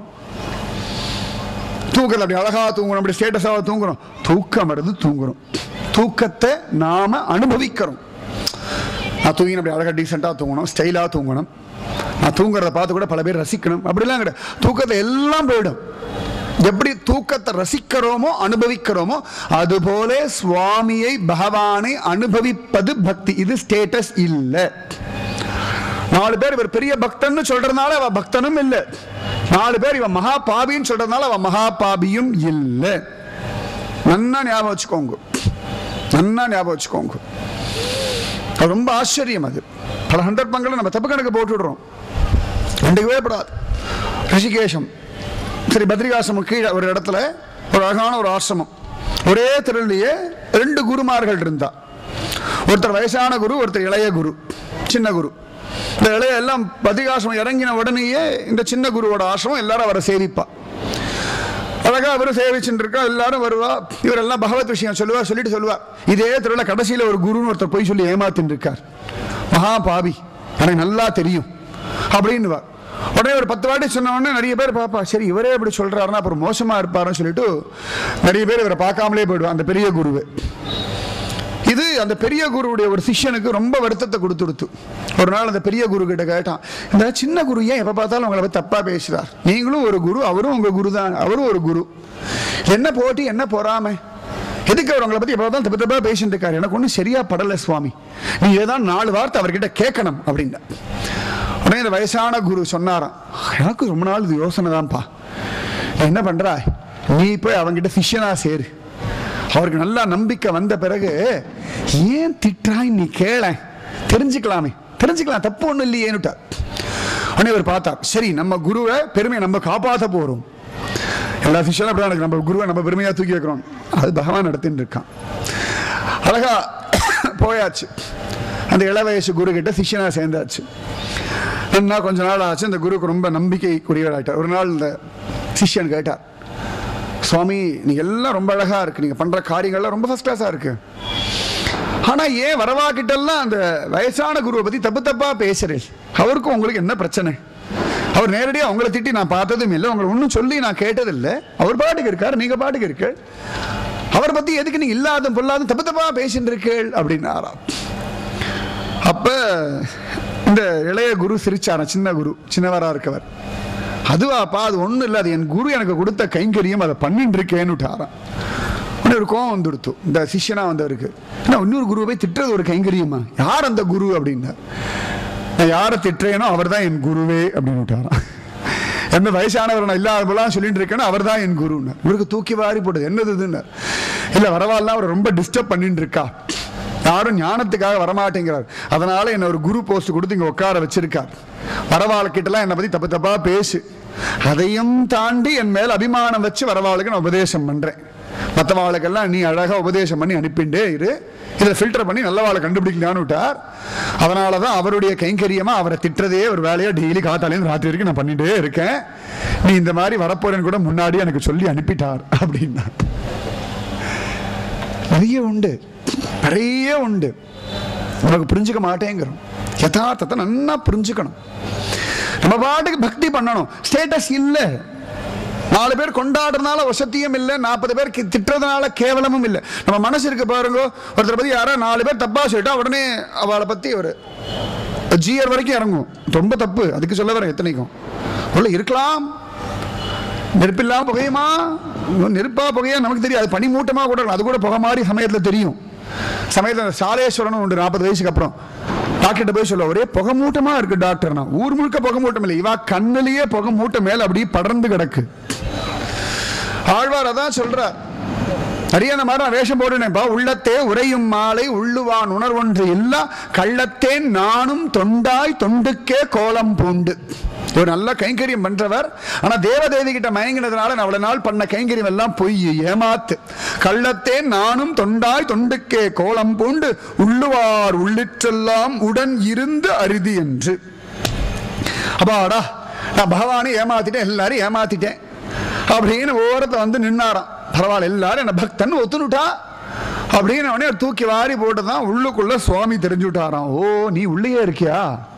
தூக்கத்தில் அப்படி அழகா தூங்கணும் அப்படி ஸ்டேட்டஸாக தூங்குறோம் தூக்கம் வருது தூங்குறோம் தூக்கத்தை நாம அனுபவிக்கிறோம் நான் தூங்கின அப்படி அழகாக டீசெண்டாக தூங்கணும் ஸ்டைலாக தூங்கணும் நான் தூங்குறத பார்த்து கூட பல பேர் ரசிக்கணும் அப்படிலாம் கிடையாது தூக்கத்தை எல்லாம் போயிடும் எப்படி தூக்கத்தை ரசிக்கிறோமோ அனுபவிக்கிறோமோ அதுபோல சுவாமியை பகவானை அனுபவிப்பது பக்தி இது ஸ்டேட்டஸ் இல்லை நாலு பேர் இவர் பெரிய பக்தன்னு சொல்றதுனால அவ பக்தனும் இல்லை நாலு பேர் இவன் மகா பாபின்னு சொல்றதுனால அவன் மகா பாபியும் இல்லை நன்னா ஞாபகம் வச்சுக்கோங்க நன்னா ஞாபகம் வச்சுக்கோங்க அது ரொம்ப ஆச்சரியம் அது பல சந்தர்ப்பங்களை நம்ம தப்பு கணக்கு போட்டுடுறோம் கண்டுக்கவே படாது ரிஷிகேஷம் சரி பத்ரிகாசிரமம் கீழே ஒரு இடத்துல ஒரு அழகான ஒரு ஆசிரமம் ஒரே திரளிலேயே ரெண்டு குருமார்கள் இருந்தா ஒருத்தர் வயசான குரு ஒருத்தர் இளைய குரு சின்ன குரு இந்த இளைய எல்லாம் பத்ரிகாசிரமம் இறங்கின உடனேயே இந்த சின்ன குருவோட ஆசிரமம் எல்லாரும் அவரை சேவிப்பா அழகா அவரும் சேவிச்சுட்டு இருக்கா எல்லாரும் வருவா இவரெல்லாம் பகவத் விஷயம் சொல்லுவார் சொல்லிட்டு சொல்லுவார் இதே திருவிழா கடைசியில ஒரு குருன்னு ஒருத்தர் போய் சொல்லி ஏமாத்தின்னு இருக்கார் மகா பாவி எனக்கு நல்லா தெரியும் அப்படின்னுவா உடனே ஒரு பத்து வாட்டி சொன்ன உடனே நிறைய பேர் பாப்பா சரி இவரே இப்படி சொல்றாருன்னா அப்புறம் மோசமா இருப்பாருன்னு சொல்லிட்டு நிறைய பேர் இவரை பார்க்காமலே போயிடுவான் அந்த பெரிய குருவை இது அந்த பெரிய குருவுடைய ஒரு சிஷ்யனுக்கு ரொம்ப வருத்தத்தை கொடுத்துடுத்து ஒரு நாள் அந்த பெரிய குரு கிட்ட கேட்டான் இந்த சின்ன குரு ஏன் எப்ப பார்த்தாலும் உங்களை பத்தி தப்பா பேசுறார் நீங்களும் ஒரு குரு அவரும் உங்க குரு தான் அவரும் ஒரு குரு என்ன போட்டி என்ன பொறாமை எதுக்கு அவர் உங்களை பத்தி எப்ப பார்த்தாலும் தப்பு தப்பா பேசிட்டு இருக்காரு எனக்கு ஒன்றும் சரியா படல சுவாமி நீ ஏதாவது நாலு வார்த்தை அவர்கிட்ட கேட்கணும் அப்படின்னா உடனே இந்த வயசான குரு சொன்னாராம் எனக்கு ரொம்ப நாள் இது யோசனை தான்ப்பா என்ன பண்றா நீ போய் அவங்கிட்ட சிஷ்யனா சேரு அவருக்கு நல்லா நம்பிக்கை வந்த பிறகு ஏன் திட்டாய் நீ கேள தெரிஞ்சுக்கலாமே தெரிஞ்சுக்கலாம் தப்பு ஒன்றும் இல்லையேன்னுட்டார் உடனே அவர் பார்த்தார் சரி நம்ம குருவை பெருமையை நம்ம காப்பாற்ற போறோம் எல்லா சிஷ்யனும் அப்படி எனக்கு நம்ம குருவை நம்ம பெருமையா தூக்கி வைக்கிறோம் அது பகவான் நடத்தின்னு இருக்கான் அழகா போயாச்சு அந்த இள வயசு குரு கிட்ட சிஷ்யனா சேர்ந்தாச்சு என்ன கொஞ்ச நாள் ஆச்சு அந்த குருக்கு ரொம்ப நம்பிக்கைக்குரியவராயிட்டார் ஒரு நாள் இந்த சிஷ்யன் கேட்டார் சுவாமி நீங்க எல்லாம் ரொம்ப அழகா இருக்கு நீங்க பண்ற காரியங்கள்லாம் ரொம்ப ஃபர்ஸ்ட் கிளாஸா இருக்கு ஆனா ஏன் வரவா கிட்டெல்லாம் அந்த வயசான குருவை பத்தி தப்பு தப்பா பேசுறேன் அவருக்கும் உங்களுக்கு என்ன பிரச்சனை அவர் நேரடியாக உங்களை திட்டி நான் பார்த்ததும் இல்லை உங்களை ஒன்றும் சொல்லி நான் கேட்டதில்லை அவர் பாட்டுக்கு இருக்கார் நீங்க பாட்டுக்கு இருக்கு அவரை பத்தி எதுக்கு நீங்க இல்லாத பொல்லாத தப்பு தப்பா பேசிட்டு இருக்கேள் அப்படின்னாராம் அப்ப இந்த இளைய குரு சிரிச்சாராம் சின்ன குரு சின்னவரா இருக்கவர் அதுவாப்பா அது ஒண்ணும் இல்லை அது என் குரு எனக்கு கொடுத்த கைங்கரியம் அதை பண்ணிட்டு இருக்கேன்னு விட்டாராம் உடனே ஒரு கோவம் வந்துடுத்து இந்த சிஷ்யனா வந்தவருக்கு என்ன இன்னொரு குருவை போய் திட்டுறது ஒரு கைங்கரியமா யார் அந்த குரு அப்படின்னா நான் யாரை திட்டுறேனோ அவர் தான் என் குருவே அப்படின்னு விட்டாராம் எந்த வயசானவர் நான் இல்லாத போலாம் சொல்லிட்டு இருக்கேனோ அவர் தான் என் குருன்னு இவருக்கு தூக்கி வாரி போடுது என்னது இதுன்னு இல்லை வரவாலாம் அவர் ரொம்ப டிஸ்டர்ப் பண்ணிட்டு இருக்கா யாரும் ஞானத்துக்காக வரமாட்டேங்கிறார் அதனால என்ன ஒரு குரு போஸ்ட் கொடுத்து இங்க உட்கார வச்சிருக்கார் வரவாளுக்கிட்டலாம் என்னை பத்தி தப்பு தப்பா பேசு அதையும் தாண்டி என் மேல் அபிமானம் வச்சு வரவாளுக்கு நான் உபதேசம் பண்றேன் மற்றவாளுக்கெல்லாம் நீ அழகாக உபதேசம் பண்ணி அனுப்பிண்டே இரு இதை ஃபில்டர் பண்ணி நல்லவாளை கண்டுபிடிக்கலான்னு விட்டார் அதனால தான் அவருடைய கைங்கரியமாக அவரை திட்டுறதே ஒரு வேலையாக டெய்லி காத்தாலேருந்து ராத்திரி வரைக்கும் நான் பண்ணிட்டே இருக்கேன் நீ இந்த மாதிரி வரப்போறேன்னு கூட முன்னாடி எனக்கு சொல்லி அனுப்பிட்டார் அப்படின்னா நிறைய உண்டு நிறைய உண்டு நமக்கு புரிஞ்சுக்க மாட்டேங்கிறோம் யதார்த்தத்தை நல்லா புரிஞ்சுக்கணும் நம்ம பாட்டுக்கு பக்தி பண்ணணும் ஸ்டேட்டஸ் இல்லை நாலு பேர் கொண்டாடுறதுனால வசதியும் இல்லை நாற்பது பேர் கி- திட்டுறதுனால கேவலமும் இல்லை நம்ம மனசு இருக்கு பாருங்க ஒருத்தரை பத்தி யாரோ நாலு பேர் தப்பா சொல்லிட்டா உடனே அவளை பத்தி ஒரு ஜிஆர் வரைக்கும் இறங்கும் ரொம்ப தப்பு அதுக்கு சொல்ல வரேன் எத்தனைக்கும் உள்ள இருக்கலாம் நெருப்பில்லாம புகையுமா நெருப்பா புகையா நமக்கு தெரியும் அது பனிமூட்டமா கூட இருக்கலாம். அது கூட புகை மாதிரி சமயத்தில் தெரியும் சமயத்தில் சாலேஸ்வரன் உண்டு நாற்பது வயசுக்கு அப்புறம் டாக்டர்கிட்ட போய் சொல்ல ஒரே புகை மூட்டமா இருக்கு டாக்டர்னா ஊர் முழுக்க புகை மூட்டம் இல்லை இவா கண்ணிலேயே புகை மூட்டம் மேல அப்படியே படர்ந்து கிடக்கு ஆழ்வார் அதான் சொல்றார் நிறைய அந்த மாதிரி நான் வேஷம் போடுனேன்ப்பா உள்ளத்தே உறையும் மாலை உள்ளுவான் உணர்வொன்று இல்லா கள்ளத்தேன் நானும் தொண்டாய் தொண்டுக்கே கோலம் பூண்டு ஒரு நல்ல கைங்கரியம் பண்றவர் ஆனா தேவதேவி கிட்ட மயங்கினதுனால நான் அவ்வளவு நாள் பண்ண கைங்கரியம் எல்லாம் பொய் ஏமாத்து கள்ளத்தேன் நானும் தொண்டாய் தொண்டுக்கே கோலம் பூண்டு உள்ளுவார் உள்ளிற்றெல்லாம் உடன் இருந்து அரிதி என்று அப்பாடா நான் பகவானை ஏமாத்திட்டேன் எல்லாரும் ஏமாத்திட்டேன் அப்படின்னு ஓரத்தை வந்து நின்னாராம் பரவாயில்ல எல்லாரும் என்ன பக்தன் ஒத்துனுட்டா அப்படின்னு உடனே தூக்கி வாரி போட்டு தான் உள்ளுக்குள்ள சுவாமி தெரிஞ்சு விட்டாராம் ஓ நீ உள்ளேயே இருக்கியா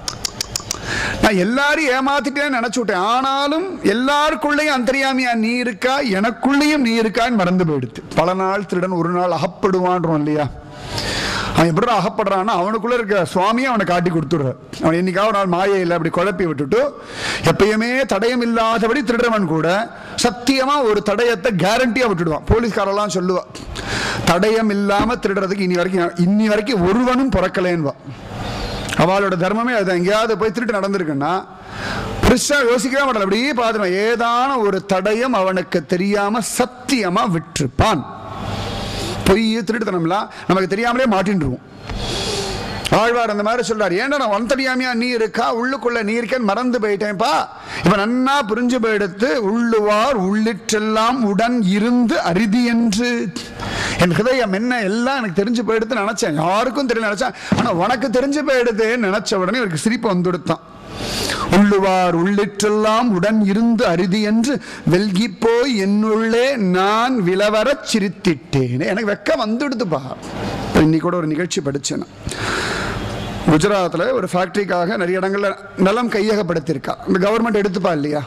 நான் எல்லாரும் ஏமாத்திட்டேன்னு நினைச்சு விட்டேன் ஆனாலும் எல்லாருக்குள்ளேயும் அந்தரியாமியா நீ இருக்கா எனக்குள்ளேயும் நீ இருக்கான்னு மறந்து போயிடுது பல நாள் திருடன் ஒரு நாள் அகப்படுவான்றோம் இல்லையா அவன் எப்படி அகப்படுறான்னா அவனுக்குள்ள இருக்க சுவாமியை அவனை காட்டி கொடுத்துடுற அவன் என்னைக்காவது ஒரு நாள் மாயையில் அப்படி குழப்பி விட்டுட்டு எப்பயுமே தடயம் இல்லாதபடி திருடுறவன் கூட சத்தியமா ஒரு தடயத்தை கேரண்டியா விட்டுடுவான் போலீஸ்காரெல்லாம் சொல்லுவா தடயம் இல்லாம திருடுறதுக்கு இனி வரைக்கும் இன்னி வரைக்கும் ஒருவனும் பிறக்கலேன்வா அவளோட தர்மமே அது எங்கேயாவது போய் திருட்டு நடந்திருக்குன்னா பெருசா யோசிக்கவே மாட்டல அப்படியே பார்த்துருவான் ஏதான ஒரு தடயம் அவனுக்கு தெரியாம சத்தியமா விட்டுருப்பான் பொய் திருட்டுத்தனம்லாம் நமக்கு தெரியாமலே மாட்டின்றுவோம் ஆழ்வார் அந்த மாதிரி சொல்றார் ஏன்டா நான் ஒன் தெரியாமையா நீ இருக்கா உள்ளுக்குள்ள நீ இருக்கேன்னு மறந்து போயிட்டேன்ப்பா இப்ப நன்னா புரிஞ்சு போயிடுத்து உள்ளுவார் உள்ளிற்றெல்லாம் உடன் இருந்து அரிதி என்று என் ஹிருதயம் என்ன எல்லாம் எனக்கு தெரிஞ்சு போயிடுத்து நினைச்சேன் யாருக்கும் தெரியல நினைச்சேன் ஆனா உனக்கு தெரிஞ்சு போயிடுதுன்னு நினைச்ச உடனே இவருக்கு சிரிப்பு வந்துடுத்தான் உள்ளுவார் உள்ளிற்றெல்லாம் உடன் இருந்து அரிதி என்று வெல்கி போய் என்னுள்ளே நான் விலவரச் சிரித்திட்டேன் எனக்கு வெக்கம் வந்துடுதுப்பா இன்னைக்கு கூட ஒரு நிகழ்ச்சி படிச்சேன் நான். குஜராத்தில் ஒரு ஃபேக்டரிக்காக நிறைய இடங்கள்ல நிலம் கையகப்படுத்தியிருக்கா இந்த கவர்மெண்ட் எடுத்துப்பா இல்லையா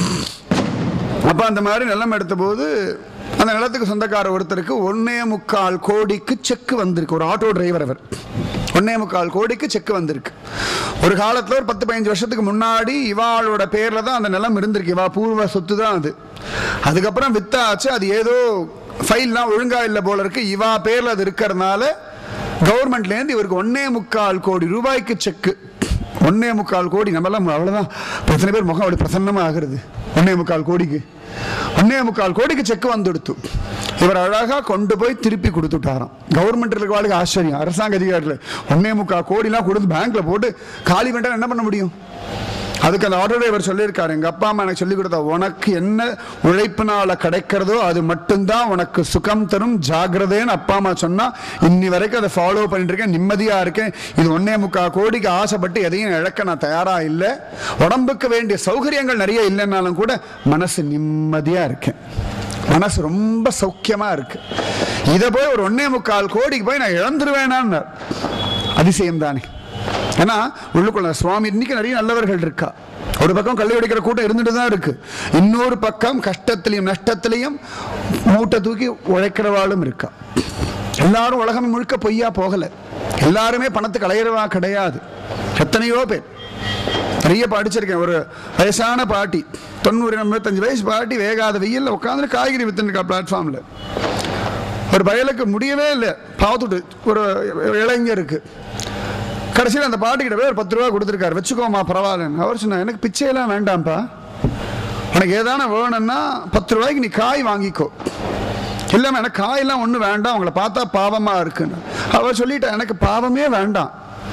அப்போ அந்த மாதிரி நிலம் எடுத்தபோது அந்த நிலத்துக்கு சொந்தக்கார ஒருத்தருக்கு ஒன்னே முக்கால் கோடிக்கு செக் வந்திருக்கு ஒரு ஆட்டோ டிரைவர் அவர் ஒன்னே முக்கால் கோடிக்கு செக் வந்திருக்கு ஒரு காலத்தில் ஒரு பத்து பதினஞ்சு வருஷத்துக்கு முன்னாடி இவாளோட பேரில் தான் அந்த நிலம் இருந்திருக்கு இவா பூர்வ சொத்து தான் அது அதுக்கப்புறம் வித்தாச்சு அது ஏதோ ஃபைல்லாம் ஒழுங்கா இல்லை போல இருக்கு இவா பேரில் அது இருக்கிறதுனால கவர்மெண்ட்லேருந்து இவருக்கு ஒன்னே முக்கால் கோடி ரூபாய்க்கு செக்கு ஒன்னே முக்கால் கோடி நம்மலாம் அவ்வளோதான் இப்ப எத்தனை பேர் முகம் அப்படி பிரசன்னமாக ஆகுறது ஒன்னே முக்கால் கோடிக்கு ஒன்னே முக்கால் கோடிக்கு செக் வந்துடுத்து இவர் அழகா கொண்டு போய் திருப்பி கொடுத்துட்டாராம் கவர்மெண்ட் இருக்கிறவாளுக்கு ஆச்சரியம் அரசாங்க அதிகாரிகள் ஒன்னே முக்கால் கோடிலாம் கொடுத்து பேங்க்ல போட்டு காலி பண்ணிட்டா என்ன பண்ண முடியும் அதுக்கு அந்த ஆட்டோ டிரைவர் சொல்லியிருக்காரு எங்க அப்பா அம்மா எனக்கு சொல்லி கொடுத்தா உனக்கு என்ன உழைப்பினால கிடைக்கிறதோ அது மட்டும்தான் உனக்கு சுகம் தரும் ஜாகிரதைன்னு அப்பா அம்மா சொன்னா இன்னி வரைக்கும் அதை ஃபாலோ பண்ணிட்டு இருக்கேன் நிம்மதியா இருக்கேன் இது ஒன்னே முக்கா கோடிக்கு ஆசைப்பட்டு எதையும் இழக்க நான் தயாரா இல்லை உடம்புக்கு வேண்டிய சௌகரியங்கள் நிறைய இல்லைன்னாலும் கூட மனசு நிம்மதியா இருக்கேன் மனசு ரொம்ப சௌக்கியமா இருக்கு இதை போய் ஒரு ஒன்னே முக்கால் கோடிக்கு போய் நான் இழந்துருவேனான்னு அதிசயம் தானே ஏன்னா உள்ளுக்குள்ள சுவாமி இன்னைக்கு நிறைய நல்லவர்கள் இருக்கா ஒரு பக்கம் கள்ளி வெடிக்கிற கூட்டம் இருந்துட்டு தான் இருக்கு இன்னொரு பக்கம் கஷ்டத்திலையும் நஷ்டத்திலையும் மூட்டை தூக்கி உழைக்கிறவாளும் இருக்கா எல்லாரும் உலகம் முழுக்க பொய்யா போகல எல்லாருமே பணத்துக்கு அலையிறவா கிடையாது எத்தனையோ பேர் நிறைய படிச்சிருக்கேன் ஒரு வயசான பாட்டி தொண்ணூறு எண்பத்தஞ்சு வயசு பாட்டி வேகாத வெயில்ல உட்காந்து காய்கறி வித்துருக்கா பிளாட்ஃபார்ம்ல ஒரு பயலுக்கு முடியவே இல்லை பாவத்துட்டு ஒரு இளைஞருக்கு கடைசியில் அந்த பாட்டுக்கிட்ட போய் ஒரு பத்து ரூபா கொடுத்துருக்காரு வச்சுக்கோமா பரவாயில்லன்னு அவர் சொன்னார் எனக்கு பிச்சையெல்லாம் வேண்டாம்ப்பா உனக்கு ஏதான வேணும்னா பத்து ரூபாய்க்கு நீ காய் வாங்கிக்கோ இல்லைம்மா எனக்கு காயெல்லாம் ஒன்றும் வேண்டாம் உங்களை பார்த்தா பாவமாக இருக்குன்னு அவர் சொல்லிட்டா எனக்கு பாவமே வேண்டாம்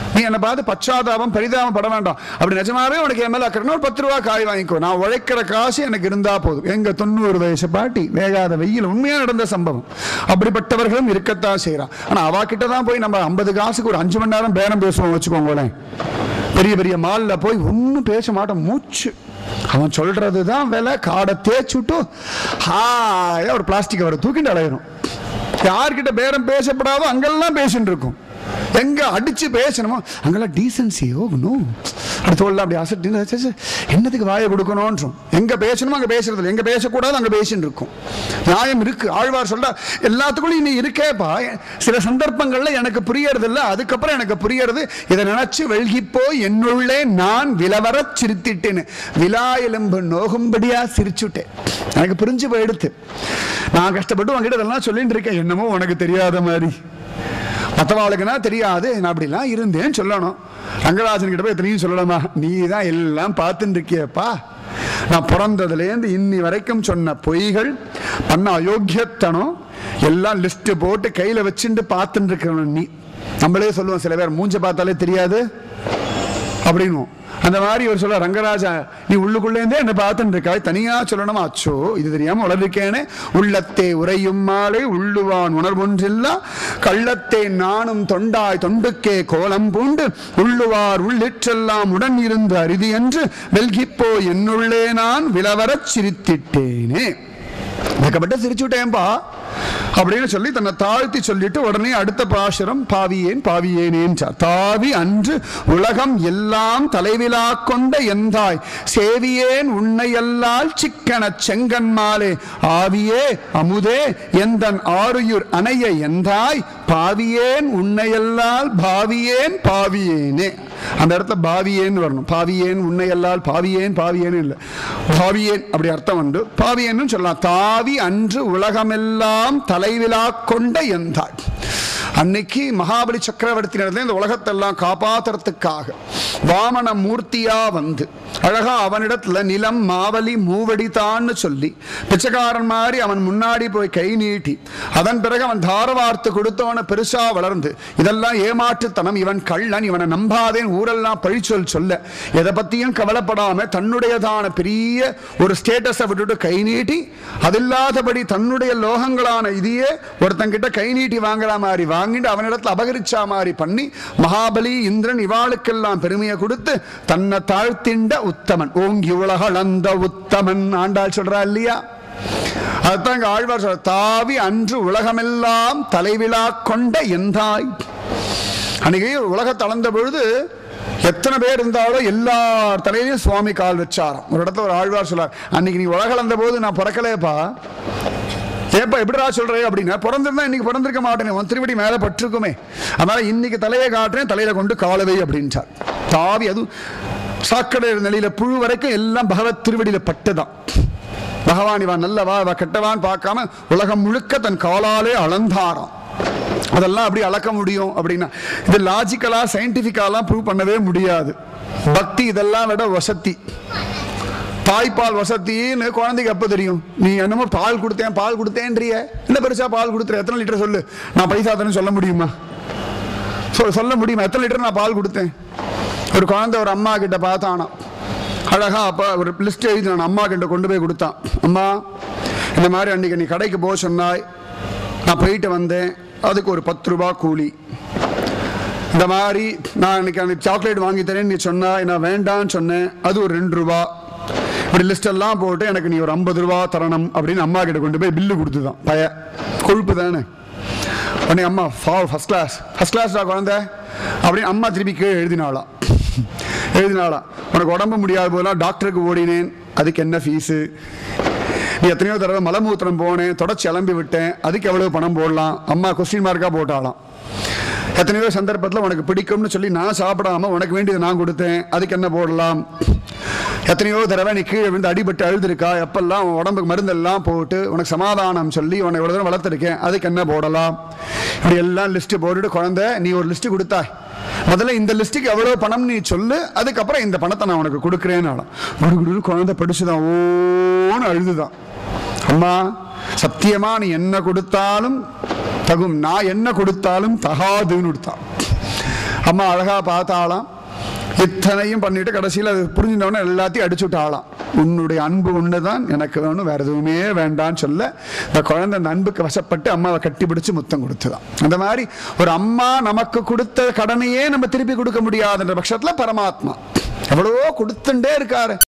நீ என்னை பார்த்து பச்சாதாபம் பரிதாபம் பட வேண்டாம் அப்படி நிஜமாவே உனக்கு என் மேல அக்கறைனா ஒரு பத்து ரூபா காய் வாங்கிக்கோ நான் உழைக்கிற காசு எனக்கு இருந்தா போதும் எங்க தொண்ணூறு வயசு பாட்டி வேகாத வெயில் உண்மையா நடந்த சம்பவம் அப்படிப்பட்டவர்களும் இருக்கத்தான் செய்யறான் ஆனா அவ கிட்ட தான் போய் நம்ம ஐம்பது காசுக்கு ஒரு அஞ்சு மணி நேரம் பேரம் பேசுவோம் வச்சுக்கோங்களேன் பெரிய பெரிய மால்ல போய் ஒன்றும் பேச மாட்டோம் மூச்சு அவன் சொல்றது தான் விலை காடை தேய்ச்சுட்டு ஹாயா ஒரு பிளாஸ்டிக் அவரை தூக்கிட்டு அலையிடும் யார்கிட்ட பேரம் பேசப்படாதோ அங்கெல்லாம் பேசிட்டு இருக்கும் எங்க அடிச்சு பேசணுமோ அங்கெல்லாம் டீசன்சி நோ அடுத்த தோல்ல அப்படி அசட்டு என்னதுக்கு வாயை கொடுக்கணும்ன்றோம் எங்க பேசணுமோ அங்க பேசுறது இல்லை எங்க பேசக்கூடாது அங்க பேசிட்டு இருக்கும் நியாயம் இருக்கு ஆழ்வார் சொல்ற எல்லாத்துக்குள்ளும் இன்னும் இருக்கேப்பா சில சந்தர்ப்பங்கள்ல எனக்கு புரியறது இல்ல அதுக்கப்புறம் எனக்கு புரியறது இதை நினைச்சு வெள்கி போய் என்னுள்ளே நான் விலவரச் சிரித்திட்டேன்னு விலா எலும்பு நோகும்படியா சிரிச்சுட்டேன் எனக்கு புரிஞ்சு போயிடுத்து நான் கஷ்டப்பட்டு உங்ககிட்ட இதெல்லாம் சொல்லிட்டு இருக்கேன் என்னமோ உனக்கு தெரியாத மாதிரி மற்றவாளுக்குன்னா தெரியாது நான் அப்படிலாம் இருந்தேன்னு சொல்லணும் ரங்கராஜன் கிட்ட போய் எத்தனையும் சொல்லணுமா நீ தான் எல்லாம் பார்த்துட்டு இருக்கியப்பா நான் பிறந்ததுலேருந்து இன்னி வரைக்கும் சொன்ன பொய்கள் பண்ண அயோக்கியத்தனம் எல்லாம் லிஸ்ட் போட்டு கையில வச்சுட்டு பார்த்துட்டு இருக்கிறவன் நீ நம்மளே சொல்லுவோம் சில பேர் மூஞ்ச பார்த்தாலே தெரியாது அப்படின்னும் அந்த மாதிரி இவர் சொல்ல ரங்கராஜா நீ உள்ளுக்குள்ளேருந்தே என்ன பார்த்துட்டு இருக்காய் தனியா சொல்லணுமா அச்சோ இது தெரியாம வளர்க்கேனே உள்ளத்தே உறையும் மாலை உள்ளுவான் உணர்வொன்றில்லா கள்ளத்தே நானும் தொண்டாய் தொண்டுக்கே கோலம் பூண்டு உள்ளுவார் உள்ளிற்றெல்லாம் உடன் இருந்து அரிதி என்று வெல்கிப்போ என்னுள்ளே நான் விலவரச் சிரித்திட்டேனே வெக்கப்பட்டு சிரிச்சுட்டேன்பா அப்படின்னு சொல்லி தன்னை தாழ்த்தி சொல்லிட்டு உடனே அடுத்த பாசுரம் பாவியேன் பாவியேனேன் தாவி அன்று உலகம் எல்லாம் தலைவிலா கொண்ட எந்தாய் சேவியேன் உன்னையல்லால் சிக்கன செங்கன்மாலே ஆவியே அமுதே எந்தன் ஆருயிர் அணைய எந்தாய் பாவியேன் உன்னையல்லால் பாவியேன் பாவியேனே அந்த இடத்துல பாவியேன்னு வரணும் பாவியேன் உன்னையல்லால் பாவியேன் பாவியேன்னு இல்லை பாவியேன் அப்படி அர்த்தம் உண்டு பாவியேன்னு சொல்லலாம் தாவி அன்று உலகமெல்லாம் தலைவிலா கொண்ட எந்தாய் அன்னைக்கு மகாபலி சக்கரவர்த்தி நடந்த இந்த உலகத்தெல்லாம் காப்பாத்துறதுக்காக வாமன மூர்த்தியா வந்து அழகா அவனிடத்துல நிலம் மாவலி மூவடித்தான்னு சொல்லி பிச்சைக்காரன் மாதிரி அவன் முன்னாடி போய் கை நீட்டி அதன் பிறகு அவன் தாரவார்த்து கொடுத்தவன பெருசா வளர்ந்து இதெல்லாம் ஏமாற்றுத்தனம் இவன் கள்ளன் இவனை நம்பாதேன் ஊரெல்லாம் பழிச்சொல் சொல்ல எதை பத்தியும் கவலைப்படாம தன்னுடையதான பெரிய ஒரு ஸ்டேட்டஸை விட்டுட்டு கை நீட்டி அதில்லாதபடி தன்னுடைய லோகங்களான இதையே ஒருத்தங்கிட்ட கை நீட்டி வாங்குற மாதிரி வாங்கிட்டு அவனிடத்துல அபகரிச்சா மாதிரி பண்ணி மகாபலி இந்திரன் இவாளுக்கெல்லாம் பெருமையை கொடுத்து தன்னை தாழ்த்திண்ட உத்தமன் ஓங்கி உலகளந்த உத்தமன் ஆண்டாள் சொல்றா இல்லையா அதுதான் இங்க ஆழ்வார் சொல்ற தாவி அன்று உலகமெல்லாம் தலைவிழா கொண்ட எந்தாய் அன்னைக்கு உலகத்தை அளந்த பொழுது எத்தனை பேர் இருந்தாலும் எல்லார் தலையிலையும் சுவாமி கால் வச்சாராம் ஒரு இடத்துல ஒரு ஆழ்வார் சொல்லார் அன்னைக்கு நீ உலக அளந்த போது நான் பிறக்கலையப்பா ஏப்பா எப்படிடா சொல்றே அப்படின்னா பிறந்திருந்தா இன்னைக்கு பிறந்திருக்க மாட்டேனே உன் திருவடி மேல பட்டிருக்குமே அதனால இன்னைக்கு தலையை காட்டுறேன் தலையில கொண்டு காலவை அப்படின்ட்டார் தாவி அது சாக்கடை நிலையில புழு வரைக்கும் எல்லாம் பகவத் திருவடியில பட்டுதான் பகவான் இவன் நல்லவா இவ கெட்டவான் பார்க்காம உலகம் முழுக்க தன் காலாலே அளந்தாராம் அதெல்லாம் அப்படி அளக்க முடியும் அப்படின்னா இது லாஜிக்கலா சயின்டிபிக்காலாம் ப்ரூவ் பண்ணவே முடியாது பக்தி இதெல்லாம் விட வசதி தாய்ப்பால் வசத்தின்னு குழந்தைக்கு எப்போ தெரியும் நீ என்னமோ பால் கொடுத்தேன் பால் கொடுத்தேன்றிய என்ன பெருசா பால் கொடுத்துற எத்தனை லிட்டர் சொல்லு நான் பைசா தரேன்னு சொல்ல முடியுமா சொ- சொல்ல முடியுமா எத்தனை லிட்டர் நான் பால் கொடுத்தேன் ஒரு குழந்தை ஒரு அம்மா கிட்ட பார்த்தானா அழகா அப்போ ஒரு லிஸ்ட் எழுதி நான் அம்மா கிட்ட கொண்டு போய் கொடுத்தான் அம்மா இந்த மாதிரி அன்னைக்கு நீ கடைக்கு போக சொன்னாய் நான் போயிட்டு வந்தேன் அதுக்கு ஒரு பத்து ரூபா கூலி இந்த மாதிரி நான் இன்னைக்கு அந்த சாக்லேட் வாங்கி தரேன்னு நீ சொன்னா நான் வேண்டான்னு சொன்னேன் அது ஒரு ரெண்டு ரூபா இப்படி லிஸ்ட் எல்லாம் போட்டு எனக்கு நீ ஒரு ஐம்பது ரூபா தரணும் அப்படின்னு அம்மா கிட்ட கொண்டு போய் பில்லு கொடுத்துதான் பய கொழுப்பு தானே உடனே அம்மா ஃபா ஃபர்ஸ்ட் கிளாஸ் ஃபர்ஸ்ட் கிளாஸ்டா குழந்தை அப்படின்னு அம்மா திருப்பி கீழே எழுதினாளாம் எழுதினாளாம் உனக்கு உடம்பு முடியாத போதெல்லாம் டாக்டருக்கு ஓடினேன் அதுக்கு என்ன ஃபீஸு நீ எத்தனையோ தடவை மலமூத்திரம் போனேன் தொடச்சி கிளம்பி விட்டேன் அதுக்கு எவ்வளவு பணம் போடலாம் அம்மா கொஸ்டின் மார்க்காக போட்டாலாம் எத்தனையோ சந்தர்ப்பத்தில் உனக்கு பிடிக்கும்னு சொல்லி நான் சாப்பிடாம உனக்கு வேண்டியதை நான் கொடுத்தேன் அதுக்கு என்ன போடலாம் எத்தனையோ தடவை நீ கீழே விழுந்து அடிபட்டு அழுதுருக்கா எப்பெல்லாம் உன் உடம்புக்கு மருந்தெல்லாம் போட்டு உனக்கு சமாதானம் சொல்லி உன்னை இவ்வளோ தூரம் வளர்த்துருக்கேன் அதுக்கு என்ன போடலாம் இப்படி எல்லாம் லிஸ்ட்டு போட்டுட்டு குழந்தை நீ ஒரு லிஸ்ட்டு கொடுத்தாய் முதல்ல இந்த லிஸ்ட்டுக்கு எவ்வளோ பணம் நீ சொல்லு அதுக்கப்புறம் இந்த பணத்தை நான் உனக்கு கொடுக்குறேன்னு குடு குழந்தை படிச்சுதான் ஓன்னு அழுதுதான் அம்மா சத்தியமா நீ என்ன கொடுத்தாலும் தகும் நான் என்ன கொடுத்தாலும் தகாதுன்னு கொடுத்தான் அம்மா அழகா பார்த்தாலாம் இத்தனையும் பண்ணிட்டு கடைசியில் அது புரிஞ்சினவொடனே எல்லாத்தையும் அடிச்சு விட்டாலாம் உன்னுடைய அன்பு ஒன்று தான் எனக்கு வேணும் வேற எதுவுமே வேண்டான்னு சொல்ல இந்த குழந்தை அந்த அன்புக்கு வசப்பட்டு அம்மாவை கட்டி பிடிச்சு முத்தம் கொடுத்துதான் அந்த மாதிரி ஒரு அம்மா நமக்கு கொடுத்த கடனையே நம்ம திருப்பி கொடுக்க முடியாதுன்ற பட்சத்தில் பரமாத்மா எவ்வளவோ கொடுத்துட்டே இருக்காரு